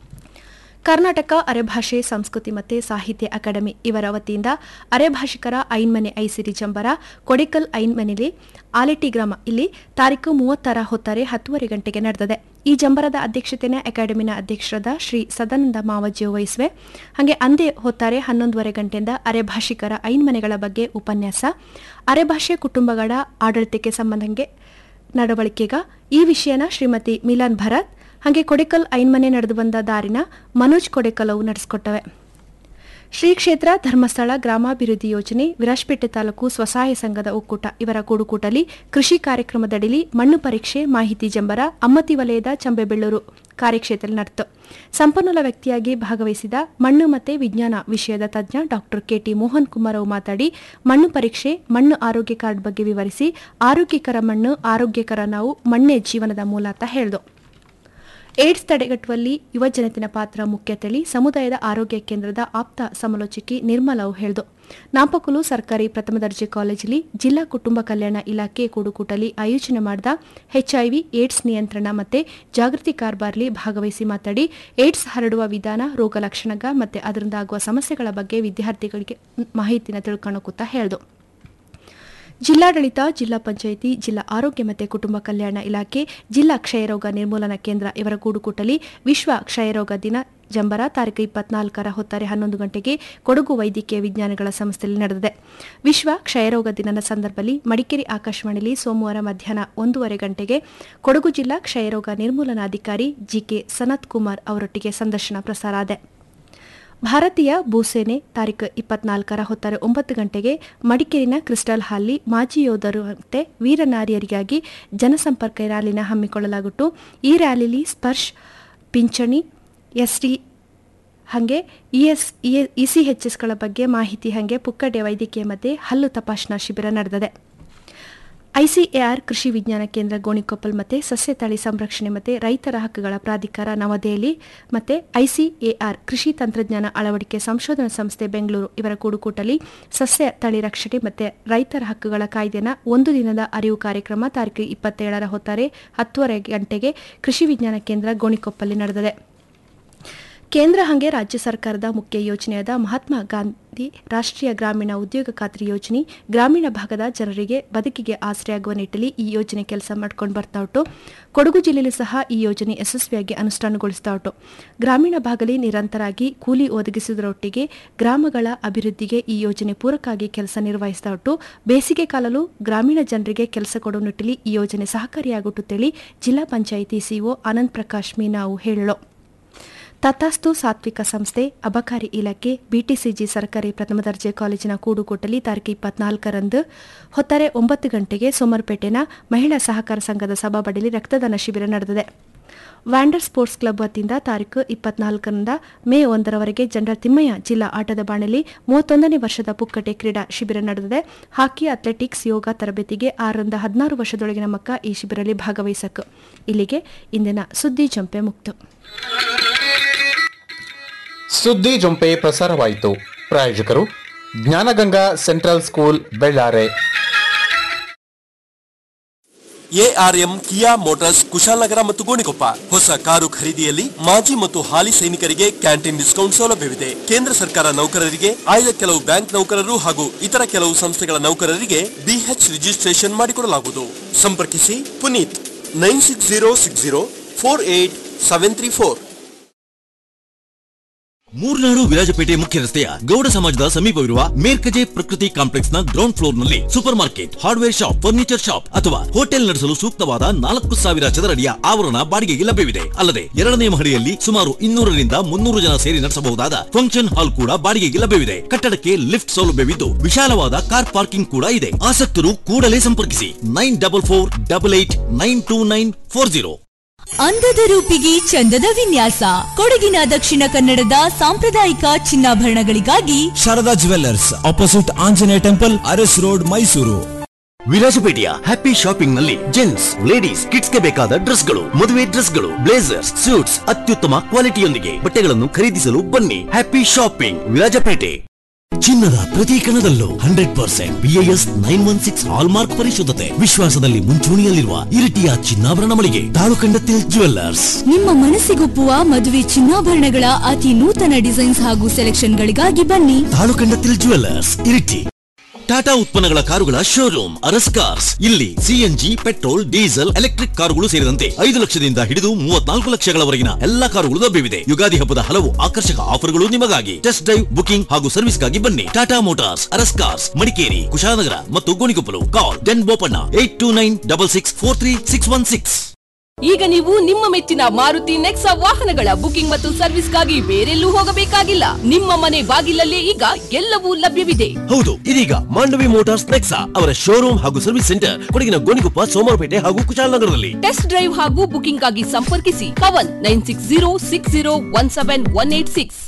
ಕರ್ನಾಟಕ ಅರೆಭಾಷೆ ಸಂಸ್ಕೃತಿ ಮತ್ತು ಸಾಹಿತ್ಯ ಅಕಾಡೆಮಿ ಇವರ ವತಿಯಿಂದ ಅರೆಭಾಷಿಕರ ಐನ್ಮನೆ ಐಸಿರಿ ಜಂಬರ ಕೊಡಿಕಲ್ ಐನ್ಮನೆಲಿ ಆಲೆಟಿ ಗ್ರಾಮ ಇಲ್ಲಿ ತಾರೀಕು ಮೂವತ್ತರ ಹೊತ್ತಾರೆ ಹತ್ತುವರೆ ಗಂಟೆಗೆ ನಡೆದಿದೆ ಈ ಜಂಬರದ ಅಧ್ಯಕ್ಷತೆನ ಅಕಾಡೆಮಿನ ಅಧ್ಯಕ್ಷರಾದ ಶ್ರೀ ಸದಾನಂದ ಮಾವಜಿಯು ವಹಿಸುವೆ ಹಾಗೆ ಅಂದೇ ಹೊತ್ತಾರೆ ಹನ್ನೊಂದುವರೆ ಗಂಟೆಯಿಂದ ಅರೆಭಾಷಿಕರ ಐನ್ಮನೆಗಳ ಬಗ್ಗೆ ಉಪನ್ಯಾಸ ಅರೆಭಾಷೆ ಕುಟುಂಬಗಳ ಆಡಳಿತಕ್ಕೆ ಸಂಬಂಧಂಗೆ ನಡವಳಿಕೆಗ ಈ ವಿಷಯನ ಶ್ರೀಮತಿ ಮಿಲಾನ್ ಭರತ್ ಹಾಗೆ ಕೊಡೆಕಲ್ ಐನ್ಮನೆ ನಡೆದು ಬಂದ ದಾರಿನ ಮನೋಜ್ ಕೊಡೆಕಲ್ ಅವು ನಡೆಸಿಕೊಟ್ಟವೆ ಶ್ರೀ ಕ್ಷೇತ್ರ ಧರ್ಮಸ್ಥಳ ಗ್ರಾಮಾಭಿವೃದ್ಧಿ ಯೋಜನೆ ವಿರಾಜಪೇಟೆ ತಾಲೂಕು ಸ್ವಸಹಾಯ ಸಂಘದ ಒಕ್ಕೂಟ ಇವರ ಕೂಡುಕೂಟಲಿ ಕೃಷಿ ಕಾರ್ಯಕ್ರಮದಡಿಲಿ ಮಣ್ಣು ಪರೀಕ್ಷೆ ಮಾಹಿತಿ ಜಂಬರ ಅಮ್ಮತಿ ವಲಯದ ಚಂಬೆಬೆಳ್ಳೂರು ಕಾರ್ಯಕ್ಷೇತ್ರ ನಡೆಯಿತು ಸಂಪನ್ಮೂಲ ವ್ಯಕ್ತಿಯಾಗಿ ಭಾಗವಹಿಸಿದ ಮಣ್ಣು ಮತ್ತು ವಿಜ್ಞಾನ ವಿಷಯದ ತಜ್ಞ ಡಾಕ್ಟರ್ ಕೆಟಿ ಮೋಹನ್ ಕುಮಾರ್ ಅವರು ಮಾತಾಡಿ ಮಣ್ಣು ಪರೀಕ್ಷೆ ಮಣ್ಣು ಆರೋಗ್ಯ ಕಾರ್ಡ್ ಬಗ್ಗೆ ವಿವರಿಸಿ ಆರೋಗ್ಯಕರ ಮಣ್ಣು ಆರೋಗ್ಯಕರ ನಾವು ಮಣ್ಣೇ ಜೀವನದ ಮೂಲ ಅಂತ ಹೇಳಿದು ಏಡ್ಸ್ ತಡೆಗಟ್ಟುವಲ್ಲಿ ಯುವ ಜನತಿನ ಪಾತ್ರ ಮುಖ್ಯ ತಿಳಿ ಸಮುದಾಯದ ಆರೋಗ್ಯ ಕೇಂದ್ರದ ಆಪ್ತ ಸಮಾಲೋಚಕಿ ನಿರ್ಮಲವು ಹೇಳಿದು ನಾಪಕುಲು ಸರ್ಕಾರಿ ಪ್ರಥಮ ದರ್ಜೆ ಕಾಲೇಜಲ್ಲಿ ಜಿಲ್ಲಾ ಕುಟುಂಬ ಕಲ್ಯಾಣ ಇಲಾಖೆ ಕೂಡುಕೂಟಲಿ ಆಯೋಜನೆ ಮಾಡಿದ ಎಚ್ಐವಿ ಏಡ್ಸ್ ನಿಯಂತ್ರಣ ಮತ್ತು ಜಾಗೃತಿ ಕಾರ್ಬಾರ್ಲಿ ಭಾಗವಹಿಸಿ ಮಾತಾಡಿ ಏಡ್ಸ್ ಹರಡುವ ವಿಧಾನ ರೋಗ ಲಕ್ಷಣಗ ಮತ್ತು ಅದರಿಂದ ಆಗುವ ಸಮಸ್ಯೆಗಳ ಬಗ್ಗೆ ವಿದ್ಯಾರ್ಥಿಗಳಿಗೆ ಮಾಹಿತಿನ ತಿಳ್ಕೊಳ್ಳೋಕುತ್ತಾ ಹೇಳಿದು ಜಿಲ್ಲಾಡಳಿತ ಜಿಲ್ಲಾ ಪಂಚಾಯಿತಿ ಜಿಲ್ಲಾ ಆರೋಗ್ಯ ಮತ್ತು ಕುಟುಂಬ ಕಲ್ಯಾಣ ಇಲಾಖೆ ಜಿಲ್ಲಾ ಕ್ಷಯರೋಗ ನಿರ್ಮೂಲನಾ ಕೇಂದ್ರ ಇವರ ಕೂಡುಕೂಟಲಿ ವಿಶ್ವ ಕ್ಷಯರೋಗ ದಿನ ಜಂಬರ ತಾರೀಕು ಇಪ್ಪತ್ನಾಲ್ಕರ ಹೊತ್ತಾರೆ ಹನ್ನೊಂದು ಗಂಟೆಗೆ ಕೊಡಗು ವೈದ್ಯಕೀಯ ವಿಜ್ಞಾನಗಳ ಸಂಸ್ಥೆಯಲ್ಲಿ ನಡೆದಿದೆ ವಿಶ್ವ ಕ್ಷಯರೋಗ ದಿನದ ಸಂದರ್ಭದಲ್ಲಿ ಮಡಿಕೇರಿ ಆಕಾಶವಾಣಿಯಲ್ಲಿ ಸೋಮವಾರ ಮಧ್ಯಾಹ್ನ ಒಂದೂವರೆ ಗಂಟೆಗೆ ಕೊಡಗು ಜಿಲ್ಲಾ ಕ್ಷಯರೋಗ ನಿರ್ಮೂಲನಾಧಿಕಾರಿ ಜಿಕೆ ಸನತ್ ಕುಮಾರ್ ಅವರೊಟ್ಟಿಗೆ ಸಂದರ್ಶನ ಪ್ರಸಾರ ಆದೆ ಭಾರತೀಯ ಭೂಸೇನೆ ತಾರೀಕು ಇಪ್ಪತ್ನಾಲ್ಕರ ಹೊತ್ತಾರೆ ಒಂಬತ್ತು ಗಂಟೆಗೆ ಮಡಿಕೇರಿನ ಕ್ರಿಸ್ಟಲ್ ಹಾಲ್ಲಿ ಮಾಜಿ ಯೋಧರು ಮತ್ತು ವೀರನಾರಿಯರಿಗಾಗಿ ಜನಸಂಪರ್ಕ ರ್ಯಾಲಿನ ಹಮ್ಮಿಕೊಳ್ಳಲಾಗುಟ್ಟು ಈ ರ್ಯಾಲಿಲಿ ಸ್ಪರ್ಶ್ ಪಿಂಚಣಿ ಎಸ್ಟಿ ಹಾಗೆ ಇಎಸ್ ಇಸಿಎಚ್ಎಸ್ಗಳ ಬಗ್ಗೆ ಮಾಹಿತಿ ಹಾಗೆ ಪುಕ್ಕಟೆ ವೈದ್ಯಕೀಯ ಮತ್ತು ಹಲ್ಲು ತಪಾಸಣಾ ಶಿಬಿರ ನಡೆದಿದೆ ಐಸಿಎಆರ್ ಕೃಷಿ ವಿಜ್ಞಾನ ಕೇಂದ್ರ ಗೋಣಿಕೊಪ್ಪಲ್ ಮತ್ತು ಸಸ್ಯ ತಳಿ ಸಂರಕ್ಷಣೆ ಮತ್ತು ರೈತರ ಹಕ್ಕುಗಳ ಪ್ರಾಧಿಕಾರ ನವದೆಹಲಿ ಮತ್ತು ಐಸಿಎಆರ್ ಕೃಷಿ ತಂತ್ರಜ್ಞಾನ ಅಳವಡಿಕೆ ಸಂಶೋಧನಾ ಸಂಸ್ಥೆ ಬೆಂಗಳೂರು ಇವರ ಕೂಡುಕೂಟಲಿ ಸಸ್ಯ ತಳಿ ರಕ್ಷಣೆ ಮತ್ತು ರೈತರ ಹಕ್ಕುಗಳ ಕಾಯ್ದೆನ ಒಂದು ದಿನದ ಅರಿವು ಕಾರ್ಯಕ್ರಮ ತಾರೀಕು ಇಪ್ಪತ್ತೇಳರ ಹೊತ್ತಾರೆ ಹತ್ತುವರೆ ಗಂಟೆಗೆ ಕೃಷಿ ವಿಜ್ಞಾನ ಕೇಂದ್ರ ಗೋಣಿಕೊಪ್ಪಲ್ಲಿ ನಡೆದಿದೆ ಕೇಂದ್ರ ಹಾಗೆ ರಾಜ್ಯ ಸರ್ಕಾರದ ಮುಖ್ಯ ಯೋಜನೆಯಾದ ಮಹಾತ್ಮ ಗಾಂಧಿ ರಾಷ್ಟ್ರೀಯ ಗ್ರಾಮೀಣ ಉದ್ಯೋಗ ಖಾತ್ರಿ ಯೋಜನೆ ಗ್ರಾಮೀಣ ಭಾಗದ ಜನರಿಗೆ ಬದುಕಿಗೆ ಆಸರೆಯಾಗುವ ನಿಟ್ಟಿನಲ್ಲಿ ಈ ಯೋಜನೆ ಕೆಲಸ ಮಾಡ್ಕೊಂಡು ಬರ್ತಾ ಉಂಟು ಕೊಡಗು ಜಿಲ್ಲೆಯಲ್ಲೂ ಸಹ ಈ ಯೋಜನೆ ಯಶಸ್ವಿಯಾಗಿ ಅನುಷ್ಠಾನಗೊಳಿಸ್ತಾ ಉಂಟು ಗ್ರಾಮೀಣ ಭಾಗದಲ್ಲಿ ನಿರಂತರವಾಗಿ ಕೂಲಿ ಒದಗಿಸುವುದರೊಟ್ಟಿಗೆ ಗ್ರಾಮಗಳ ಅಭಿವೃದ್ಧಿಗೆ ಈ ಯೋಜನೆ ಪೂರಕವಾಗಿ ಕೆಲಸ ನಿರ್ವಹಿಸ್ತಾ ಉಂಟು ಬೇಸಿಗೆ ಕಾಲಲ್ಲೂ ಗ್ರಾಮೀಣ ಜನರಿಗೆ ಕೆಲಸ ಕೊಡುವ ನಿಟ್ಟಿನಲ್ಲಿ ಈ ಯೋಜನೆ ಸಹಕಾರಿಯಾಗುತ್ತೇಳಿ ಜಿಲ್ಲಾ ಪಂಚಾಯಿತಿ ಸಿಒ ಆನಂದ್ ಪ್ರಕಾಶ್ ಮೀನಾವು ಹೇಳಲು ತಥಾಸ್ತು ಸಾತ್ವಿಕ ಸಂಸ್ಥೆ ಅಬಕಾರಿ ಇಲಾಖೆ ಬಿಟಿಸಿಜಿ ಸರ್ಕಾರಿ ಪ್ರಥಮ ದರ್ಜೆ ಕಾಲೇಜಿನ ಕೂಡುಕೋಟಲಿ ತಾರೀಕು ಇಪ್ಪತ್ನಾಲ್ಕರಂದು ಹೊತ್ತಾರೆ ಒಂಬತ್ತು ಗಂಟೆಗೆ ಸೋಮರ್ಪೇಟೆನ ಮಹಿಳಾ ಸಹಕಾರ ಸಂಘದ ಸಭಾಬಡಿಲಿ ರಕ್ತದಾನ ಶಿಬಿರ ನಡೆದಿದೆ ವ್ಯಾಂಡರ್ ಸ್ಪೋರ್ಟ್ಸ್ ಕ್ಲಬ್ ವತಿಯಿಂದ ತಾರೀಕು ಇಪ್ಪತ್ನಾಲ್ಕರಿಂದ ಮೇ ಒಂದರವರೆಗೆ ಜನರಲ್ ತಿಮ್ಮಯ್ಯ ಜಿಲ್ಲಾ ಆಟದ ಬಾಣಲಿ ಮೂವತ್ತೊಂದನೇ ವರ್ಷದ ಪುಕ್ಕಟೆ ಕ್ರೀಡಾ ಶಿಬಿರ ನಡೆದಿದೆ ಹಾಕಿ ಅಥ್ಲೆಟಿಕ್ಸ್ ಯೋಗ ತರಬೇತಿಗೆ ಆರರಿಂದ ಹದಿನಾರು ವರ್ಷದೊಳಗಿನ ಮಕ್ಕ ಈ ಶಿಬಿರಲ್ಲಿ ಭಾಗವಹಿಸಕು ಇಲ್ಲಿಗೆ ಇಂದಿನ ಸುದ್ದಿ ಜಂಪೆ ಮುಕ್ತು ಸುದ್ದಿ ಜೊಂಪೆ ಪ್ರಸಾರವಾಯಿತು ಪ್ರಾಯೋಜಕರು Jnanaganga central school Bellare ARM Kia motors Kushalnagar ಮತ್ತು ಗೋಣಿಕೊಪ್ಪ ಹೊಸ ಕಾರು ಖರೀದಿಯಲ್ಲಿ ಮಾಜಿ ಮತ್ತು ಹಾಲಿ ಸೈನಿಕರಿಗೆ ಕ್ಯಾಂಟೀನ್ ಡಿಸ್ಕೌಂಟ್ ಸೌಲಭ್ಯವಿದೆ ಕೇಂದ್ರ ಸರ್ಕಾರ ನೌಕರರಿಗೆ ಆಯ್ದ ಕೆಲವು ಬ್ಯಾಂಕ್ ನೌಕರರು ಹಾಗೂ ಇತರ ಕೆಲವು ಸಂಸ್ಥೆಗಳ ನೌಕರರಿಗೆ ಬಿಎಚ್ ರಿಜಿಸ್ಟ್ರೇಷನ್ ಮಾಡಿಕೊಡಲಾಗುವುದು ಸಂಪರ್ಕಿಸಿ Puneeth nine six zero six zero four eight seven three four Murnadu Virajpet ಮುಖ್ಯ ರಸ್ತೆಯ ಗೌಡ ಸಮಾಜದ ಸಮೀಪವಿರುವ ಮೇರ್ಕಜೆ ಪ್ರಕೃತಿ ಕಾಂಪ್ಲೆಕ್ಸ್ ನ ಗ್ರೌಂಡ್ ಫ್ಲೋರ್ ನಲ್ಲಿ supermarket hardware shop furniture shop ಅಥವಾ ಹೋಟೆಲ್ ನಡೆಸಲು ಸೂಕ್ತವಾದ ನಾಲ್ಕು ಸಾವಿರ ಚದರಡಿಯ ಆವರಣ ಬಾಡಿಗೆಗೆ ಲಭ್ಯವಿದೆ ಅಲ್ಲದೆ ಎರಡನೇ ಮಹಡಿಯಲ್ಲಿ ಸುಮಾರು ಇನ್ನೂರರಿಂದ ಮುನ್ನೂರು ಜನ ಸೇರಿ ನಡೆಸಬಹುದಾದ ಫಂಕ್ಷನ್ ಹಾಲ್ ಕೂಡ ಬಾಡಿಗೆಗೆ ಲಭ್ಯವಿದೆ ಕಟ್ಟಡಕ್ಕೆ ಲಿಫ್ಟ್ ಸೌಲಭ್ಯವಿದ್ದು ವಿಶಾಲವಾದ ಕಾರ್ ಪಾರ್ಕಿಂಗ್ ಕೂಡ ಇದೆ ಆಸಕ್ತರು ಕೂಡಲೇ ಸಂಪರ್ಕಿಸಿ nine double four double eight nine two nine four zero ಅಂದದ ರೂಪಿಗೆ ಚಂದದ ವಿನ್ಯಾಸ ಕೊಡಗಿನ ದಕ್ಷಿಣ ಕನ್ನಡದ ಸಾಂಪ್ರದಾಯಿಕ ಚಿನ್ನಾಭರಣಗಳಿಗಾಗಿ Sharada jewellers opposite Anjaneya temple Aras road Mysuru ವಿರಾಜಪೇಟೆಯ ಹ್ಯಾಪಿ ಶಾಪಿಂಗ್ ನಲ್ಲಿ ಜೆಂಟ್ಸ್ ಲೇಡೀಸ್ ಕಿಡ್ಸ್ ಗೆ ಬೇಕಾದ ಡ್ರೆಸ್ಗಳು ಮದುವೆ ಡ್ರೆಸ್ಗಳು ಬ್ಲೇಸರ್ಸ್ ಸೂಟ್ಸ್ ಅತ್ಯುತ್ತಮ ಕ್ವಾಲಿಟಿಯೊಂದಿಗೆ ಬಟ್ಟೆಗಳನ್ನು ಖರೀದಿಸಲು ಬನ್ನಿ ಹ್ಯಾಪಿ ಶಾಪಿಂಗ್ ವಿರಾಜಪೇಟೆ ಚಿನ್ನದ ಪ್ರತಿ ಕಣದಲ್ಲೂ hundred percent BAS nine one six hallmark ಪರಿಶುದ್ಧತೆ ವಿಶ್ವಾಸದಲ್ಲಿ ಮುಂಚೂಣಿಯಲ್ಲಿರುವ ಇರಿಟಿಯ ಚಿನ್ನಾಭರಣ ಮಳಿಗೆ ತಾಳುಕಂಡತಿಲ್ ಜುವೆಲ್ಲರ್ಸ್ ನಿಮ್ಮ ಮನಸ್ಸಿಗೊಪ್ಪುವ ಮದುವೆ ಚಿನ್ನಾಭರಣಗಳ ಅತಿ ನೂತನ ಡಿಸೈನ್ಸ್ ಹಾಗೂ ಸೆಲೆಕ್ಷನ್ಗಳಿಗಾಗಿ ಬನ್ನಿ ತಾಳುಕಂಡತಿಲ್ ಜುವೆಲ್ಲರ್ಸ್ ಇರಿಟಿ ಟಾಟಾ ಉತ್ಪನ್ನಗಳ ಕಾರುಗಳ ಶೋರೂಮ್ ಅರಸ್ ಕಾರ್ಸ್ ಇಲ್ಲಿ ಸಿಎನ್ಜಿ ಪೆಟ್ರೋಲ್ ಡೀಸೆಲ್ ಎಲೆಕ್ಟ್ರಿಕ್ ಕಾರುಗಳು ಸೇರಿದಂತೆ ಐದು ಲಕ್ಷದಿಂದ ಹಿಡಿದು ಮೂವತ್ನಾಲ್ಕು ಲಕ್ಷಗಳವರೆಗಿನ ಎಲ್ಲಾ ಕಾರುಗಳು ಲಭ್ಯವಿದೆ ಯುಗಾದಿ ಹಬ್ಬದ ಹಲವು ಆಕರ್ಷಕ ಆಫರ್ಗಳು ನಿಮಗಾಗಿ ಟೆಸ್ಟ್ ಡ್ರೈವ್ ಬುಕಿಂಗ್ ಹಾಗೂ ಸರ್ವಿಸ್ಗಾಗಿ ಬನ್ನಿ ಟಾಟಾ ಮೋಟಾರ್ಸ್ ಅರಸ್ ಕಾರ್ಸ್ ಮಡಿಕೇರಿ ಕುಶಾಲನಗರ ಮತ್ತು ಗೋಣಿಕೊಪ್ಪಲು ಕಾಲ್ ಡೆನ್ Boppanna eight two nine double six four three six one six ಈಗ ನೀವು ನಿಮ್ಮ ಮೆಚ್ಚಿನ ಮಾರುತಿ ನೆಕ್ಸಾ ವಾಹನಗಳ ಬುಕಿಂಗ್ ಮತ್ತು ಸರ್ವಿಸ್ಗಾಗಿ ಬೇರೆಲ್ಲೂ ಹೋಗಬೇಕಾಗಿಲ್ಲ ನಿಮ್ಮ ಮನೆ ಬಾಗಿಲಲ್ಲೇ ಈಗ ಎಲ್ಲವೂ ಲಭ್ಯವಿದೆ ಹೌದು ಇದೀಗ ಮಾಂಡವಿ ಮೋಟಾರ್ಸ್ ನೆಕ್ಸಾ ಅವರ ಶೋರೂಮ್ ಹಾಗೂ ಸರ್ವಿಸ್ ಸೆಂಟರ್ ಕೊಡಗಿನ ಗೋಣಿಕೊಪ್ಪ ಸೋಮವಾರಪೇಟೆ ಹಾಗೂ ಕುಶಾಲನಗರದಲ್ಲಿ ಟೆಸ್ಟ್ ಡ್ರೈವ್ ಹಾಗೂ ಬುಕಿಂಗ್ ಆಗಿ ಸಂಪರ್ಕಿಸಿ Pavan nine six zero six zero one seven one eight six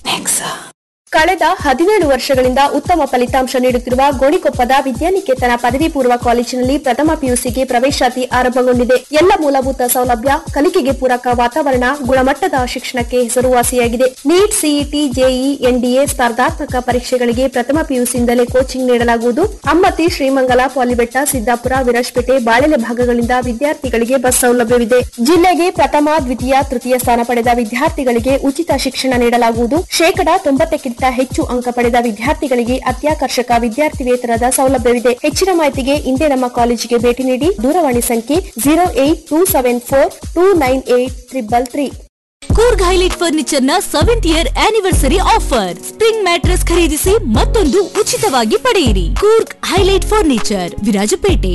ಕಳೆದ ಹದಿನೇಳು ವರ್ಷಗಳಿಂದ ಉತ್ತಮ ಫಲಿತಾಂಶ ನೀಡುತ್ತಿರುವ ಗೋಣಿಕೊಪ್ಪದ ವಿದ್ಯಾನಿಕೇತನ ಪದವಿ ಪೂರ್ವ ಕಾಲೇಜಿನಲ್ಲಿ ಪ್ರಥಮ ಪಿಯುಸಿಗೆ ಪ್ರವೇಶಾತಿ ಆರಂಭಗೊಂಡಿದೆ ಎಲ್ಲ ಮೂಲಭೂತ ಸೌಲಭ್ಯ ಕಲಿಕೆಗೆ ಪೂರಕ ವಾತಾವರಣ ಗುಣಮಟ್ಟದ ಶಿಕ್ಷಣಕ್ಕೆ ಹೆಸರುವಾಸಿಯಾಗಿದೆ ನೀಟ್ ಸಿಇಟಿ ಜೆಇ ಎನ್ಡಿಎ ಸ್ಪರ್ಧಾತ್ಮಕ ಪರೀಕ್ಷೆಗಳಿಗೆ ಪ್ರಥಮ ಪಿಯುಸಿಯಿಂದಲೇ ಕೋಚಿಂಗ್ ನೀಡಲಾಗುವುದು ಅಮ್ಮತಿ ಶ್ರೀಮಂಗಲ ಪಾಲಿಬೆಟ್ಟ ಸಿದ್ದಾಪುರ ವಿರಾಜಪೇಟೆ ಬಾಳೆಲೆ ಭಾಗಗಳಿಂದ ವಿದ್ಯಾರ್ಥಿಗಳಿಗೆ ಬಸ್ ಸೌಲಭ್ಯವಿದೆ ಜಿಲ್ಲೆಗೆ ಪ್ರಥಮ ದ್ವಿತೀಯ ತೃತೀಯ ಸ್ಥಾನ ಪಡೆದ ವಿದ್ಯಾರ್ಥಿಗಳಿಗೆ ಉಚಿತ ಶಿಕ್ಷಣ ನೀಡಲಾಗುವುದು ಶೇಕಡಾ ತೊಂಬತ್ತಕ್ಕಿಂತ ಹೆಚ್ಚು ಅಂಕ ಪಡೆದ ವಿದ್ಯಾರ್ಥಿಗಳಿಗೆ ಅತ್ಯಾಕರ್ಷಕ ವಿದ್ಯಾರ್ಥಿ ವೇತನದ ಸೌಲಭ್ಯವಿದೆ ಹೆಚ್ಚಿನ ಮಾಹಿತಿಗೆ ಇಂದೇ ನಮ್ಮ ಕಾಲೇಜಿಗೆ ಭೇಟಿ ನೀಡಿ ದೂರವಾಣಿ ಸಂಖ್ಯೆ zero eight two seven four two nine eight triple three Coorg highlight furniture ನ seventh year anniversary offer spring mattress ಖರೀದಿಸಿ ಮತ್ತೊಂದು ಉಚಿತವಾಗಿ ಪಡೆಯಿರಿ ಕೂರ್ಗ್ ಹೈಲೈಟ್ ಫರ್ನಿಚರ್ ವಿರಾಜಪೇಟೆ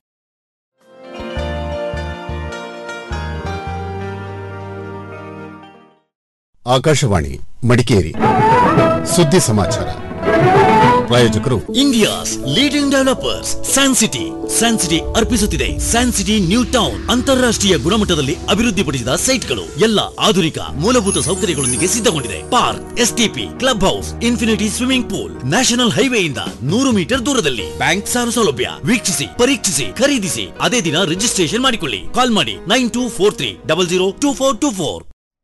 ಆಕಾಶವಾಣಿ ಮಡಿಕೇರಿ ಸುದ್ದಿ ಸಮಾಚಾರ ಪ್ರಾಯೋಜಕರು India's leading developers San City San City ಅರ್ಪಿಸುತ್ತಿದೆ ಸ್ಯಾನ್ ಸಿಟಿ ನ್ಯೂ ಟೌನ್ ಅಂತಾರಾಷ್ಟ್ರೀಯ ಗುಣಮಟ್ಟದಲ್ಲಿ ಅಭಿವೃದ್ಧಿಪಡಿಸಿದ ಸೈಟ್ಗಳು ಎಲ್ಲ ಆಧುನಿಕ ಮೂಲಭೂತ ಸೌಕರ್ಯಗಳೊಂದಿಗೆ ಸಿದ್ಧಗೊಂಡಿದೆ park STP club house infinity swimming pool national ಹೈವೇಯಿಂದ ನೂರು ಮೀಟರ್ ದೂರದಲ್ಲಿ ಬ್ಯಾಂಕ್ ಸಾಲ ಸೌಲಭ್ಯ ವೀಕ್ಷಿಸಿ ಪರೀಕ್ಷಿಸಿ ಖರೀದಿಸಿ ಅದೇ ದಿನ ರಿಜಿಸ್ಟ್ರೇಷನ್ ಮಾಡಿಕೊಳ್ಳಿ ಕಾಲ್ ಮಾಡಿ nine two four three double zero two four two four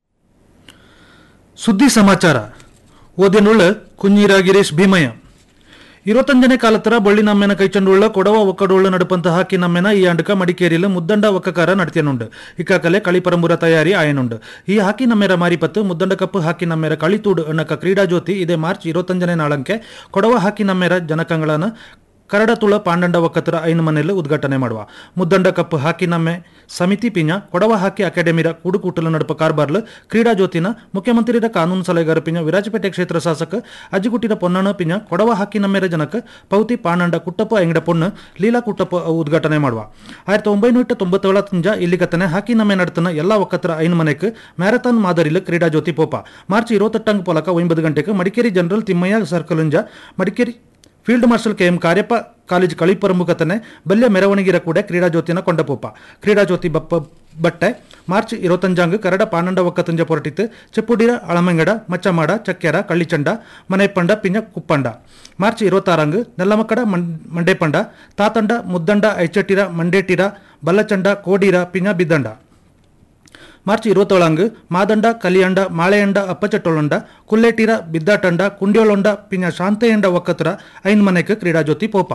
ಸುದ್ದಿ ಸಮಾಚಾರ ಓದಿನುಳ್ಳ ಕುഞ്ഞിರ ಗಿರೀಶ್ ಭೀಮಯ್ಯ ഇരുപത്തഞ്ചിനെ കാലത്തറ ബള്ളി നമ്മെന കൈച്ചണ്ടുള്ള കൊടവ ഒക്കടുള്ള നടുപ്പന്ത ഹാക്കി നമ്മെന ഈ ആണ്ടുക മടിക്കേരിയിൽ മുദ്ದಂಡ ಒಕ್ಕಕಾರ ನಡ್ತಿಯನುಂಡು ಇಕ್ಕಾಕಲೆ ಕಳಿಪರಂಬುರ ತಯಾರಿ ಆಯನುಂಡು ಈ ಹಾಕಿ ನಮ್ಮೆರ ಮಾರಿಪತ್ತು ಮುದ್ದಂಡ ಕಪ್ಪು ಹಾಕಿ ನಮ್ಮೆರ ಕಳಿತೂಡು ಎನ್ನಕ ಕ್ರೀಡಾ ಜ್ಯೋತಿ ಇದೇ ಮಾರ್ಚ್ ഇരുപത്തഞ്ചിനെ ನಾಳಂಕೆ ಕೊಡವ ಹಾಕಿ ನಮ್ಮೆರ ಜನಕಂಗಳನ ಕರಡತುಳ ಪಾಂಡಂಡ ಒಕ್ಕತ್ತರ ಐನು ಮನೆಯಲ್ಲಿ ಉದ್ಘಾಟನೆ ಮಾಡುವ ಮುದ್ದಂಡ ಕಪ್ ಹಾಕಿ ನಮ್ಮೆ ಸಮಿತಿ ಪಿಂಜ ಕೊಡವ ಹಾಕಿ ಅಕಾಡೆಮಿರ ಕೂಡುಕೂಟಲು ನಡುಪ ಕಾರ್ಬಾರ್ಲು ಕ್ರೀಡಾ ಜ್ಯೋತಿನ ಮುಖ್ಯಮಂತ್ರಿರ ಕಾನೂನು ಸಲಹೆಗಾರ ಪಿಂಜ ವಿರಾಜಪೇಟೆ ಕ್ಷೇತ್ರ ಶಾಸಕ ಅಜ್ಜಿಗುಟ್ಟಿರ ಪೊನ್ನಣ ಪಿಂಜ ಕೊಡವ ಹಾಕಿ ನಮ್ಮೆರ ಜನಕ ಪೌತಿ ಪಾಂಡಂಡ ಕುಟ್ಟಪ್ಪ ಎಂಗಡ ಪೊಣ್ಣು ಲೀಲಾ ಕುಟ್ಟಪ್ಪ ಅವು ಉದ್ಘಾಟನೆ ಮಾಡುವ ಆಯಿರತ್ತಿ ಒಂಬೈನೂರ ತೊಂಬತ್ತೇಳ ತಿಂಜ ಇಲ್ಲಿಗತ್ತನೆ ಹಾಕಿ ನಮ್ಮೆ ನಡ್ತನ ಎಲ್ಲ ಒಕ್ಕತ್ತರ ಐನು ಮನೆಕ್ ಮ್ಯಾರಥಾನ್ ಮಾದರಿಲು ಕ್ರೀಡಾ ಜ್ಯೋತಿ ಪೋಪ ಮಾರ್ಚ್ ಇರುವತ್ತೆಟ್ಟಂಗ್ ಪೊಲಕ ಒಂಬತ್ತು ಗಂಟೆಗೆ ಮಡಿಕೇರಿ ಜನರಲ್ ತಿಮ್ಮಯ್ಯ ಸರ್ಕಲ್ಂಜ Madikeri field marshal K M Cariappa college ಕಳಿಪರಮುಖತನೆ ಬಲ್ಯ ಮೆರವಣಿಗೆರ ಕೂಡ ಕ್ರೀಡಾ ಜ್ಯೋತಿನ ಕೊಂಡಪೋಪ ಕ್ರೀಡಾ ಜ್ಯೋತಿ ಬಪ್ಪ ಬಟ್ಟೆ ಮಾರ್ಚ್ ಇರುವತ್ತಂಜಾಂಗ್ ಕರಡ ಪಾಂಡಂಡ ಒಕ್ಕತಂಜ ಪೊರಟಿತ್ತು ಚೆಪ್ಪುಡಿರ ಅಳಮಂಗಡ ಮಚ್ಚಮಾಡ ಚಕ್ಕೆರ ಕಳ್ಳಿಚಂಡ ಮನೆಪಂಡ ಪಿಂಜ ಕುಪ್ಪಂಡ ಮಾರ್ಚ್ ಇರುವತ್ತಾರಂಗ್ ನೆಲ್ಲಮಕ್ಕಡ ಮಂ ಮಂಡೇಪಂಡ ತಾತಂಡ ಮುದ್ದಂಡ ಐಚಟ್ಟಿರ ಮಂಡೇಟಿರ ಬಲ್ಲಚಂಡ ಕೋಡೀರ ಪಿಂಜ ಬಿದ್ದಂಡ ಮಾರ್ಚ್ ಇರುವತ್ತೇಳಂಗ್ ಮಾದಂಡ ಕಲಿಯಂಡ ಮಾಳೆಯಂಡ ಅಪ್ಪಚಟ್ಟೊಳಂಡ ಕುಲ್ಲೇಟಿರ ಬಿದ್ದಾಟಂಡ ಕುಂಡ್ಯೋಳೊಂಡ ಪಿಂಜ ಶಾಂತೆಯಂಡ ಒಕ್ಕತ್ರ ಐನ್ ಮನೆಕ್ ಕ್ರೀಡಾ ಜ್ಯೋತಿ ಪೋಪ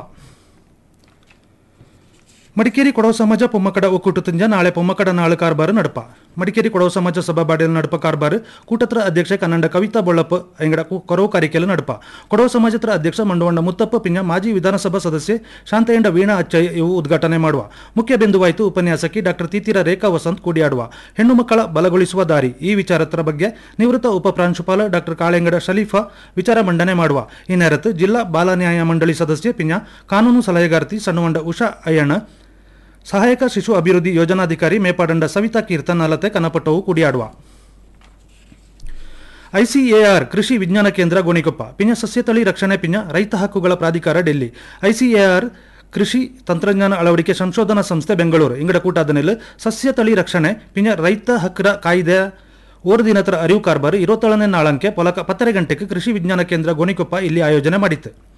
ಮಡಿಕೇರಿ ಕೊಡವ ಸಮಾಜ ಪೊಮ್ಮಕಡ ಒಕ್ಕೂಟ ತುಂಜ ನಾಳೆ ಪೊಮ್ಮಕಡ ನಾಳು ಕಾರ್ಬಾರು ನಡಪ ಮಡಿಕೇರಿ ಕೊಡವ ಸಮಾಜ ಸಭಾಬಾಡಿಯಲ್ಲಿ ನಡಪ ಕಾರ್ಬಾರು ಕೂಟತ್ರ ಅಧ್ಯಕ್ಷ ಕನ್ನಡ ಕವಿತಾ ಬೊಳ್ಳಪ್ಪ ಎಂಗಡ ಕೊರವು ಕಾರಿಕೆಲು ನಡಪ ಕೊಡವ ಸಮಾಜತ್ರ ಅಧ್ಯಕ್ಷ ಮಂಡವಂಡ ಮುತ್ತಪ್ಪ ಪಿಂಜ ಮಾಜಿ ವಿಧಾನಸಭಾ ಸದಸ್ಯೆ ಶಾಂತಯ್ಯಂಡ ವೀಣಾ ಅಚ್ಚಯ್ಯ ಇವು ಉದ್ಘಾಟನೆ ಮಾಡುವ ಮುಖ್ಯ ಬಿಂದುವಾಯಿತು ಉಪನ್ಯಾಸಕಿ ಡಾಕ್ಟರ್ ತೀತಿರ ರೇಖಾ ವಸಂತ್ ಕೂಡಿಯಾಡುವ ಹೆಣ್ಣು ಮಕ್ಕಳ ಬಲಗೊಳಿಸುವ ದಾರಿ ಈ ವಿಚಾರತ್ರ ಬಗ್ಗೆ ನಿವೃತ್ತ ಉಪ ಪ್ರಾಂಶುಪಾಲ ಡಾಕ್ಟರ್ ಕಾಳೆಂಗಡ ಶಲೀಫಾ ವಿಚಾರ ಮಂಡನೆ ಮಾಡುವ ಈ ನೆರತು ಜಿಲ್ಲಾ ಬಾಲ ನ್ಯಾಯ ಮಂಡಳಿ ಸದಸ್ಯೆ ಪಿಂಜ ಕಾನೂನು ಸಲಹೆಗಾರ್ತಿ ಸಣ್ಣವಂಡ ಉಷಾ ಅಯ್ಯಣ್ಣ ಸಹಾಯಕ ಶಿಶು ಅಭಿವೃದ್ಧಿ ಯೋಜನಾಧಿಕಾರಿ ಮೇಪಾಡಂಡ ಸವಿತಾ ಕೀರ್ತನ್ ಅಲತೆ ಕನಪಟ್ಟವು ಕುಡಿಯಾಡುವ ಐಸಿಎಆರ್ ಕೃಷಿ ವಿಜ್ಞಾನ ಕೇಂದ್ರ ಗೋಣಿಕೊಪ್ಪ ಪಿಂಜ ಸಸ್ಯತಳಿ ರಕ್ಷಣೆ ಪಿಂಜ ರೈತ ಹಕ್ಕುಗಳ ಪ್ರಾಧಿಕಾರ ಡೆಲ್ಲಿ ಐಸಿಎಆರ್ ಕೃಷಿ ತಂತ್ರಜ್ಞಾನ ಅಳವಡಿಕೆ ಸಂಶೋಧನಾ ಸಂಸ್ಥೆ ಬೆಂಗಳೂರು ಇಂಗಡ ಕೂಟಾದನೆಲ್ ಸಸ್ಯ ತಳಿ ರಕ್ಷಣೆ ಪಿಂಜ ರೈತ ಹಕ್ಕರ ಕಾಯ್ದೆ ಓರ್ ದಿನತರ ಅರಿವು ಕಾರ್ಬಾರ್ ಇರುವತ್ತೇಳನೇ ನಾಳಂಕೆ ಪೊಲಕ ಪತ್ತರೆ ಗಂಟೆಗೆ ಕೃಷಿ ವಿಜ್ಞಾನ ಕೇಂದ್ರ ಗೋಣಿಕೊಪ್ಪ ಇಲ್ಲಿ ಆಯೋಜನೆ ಮಾಡಿತ್ತು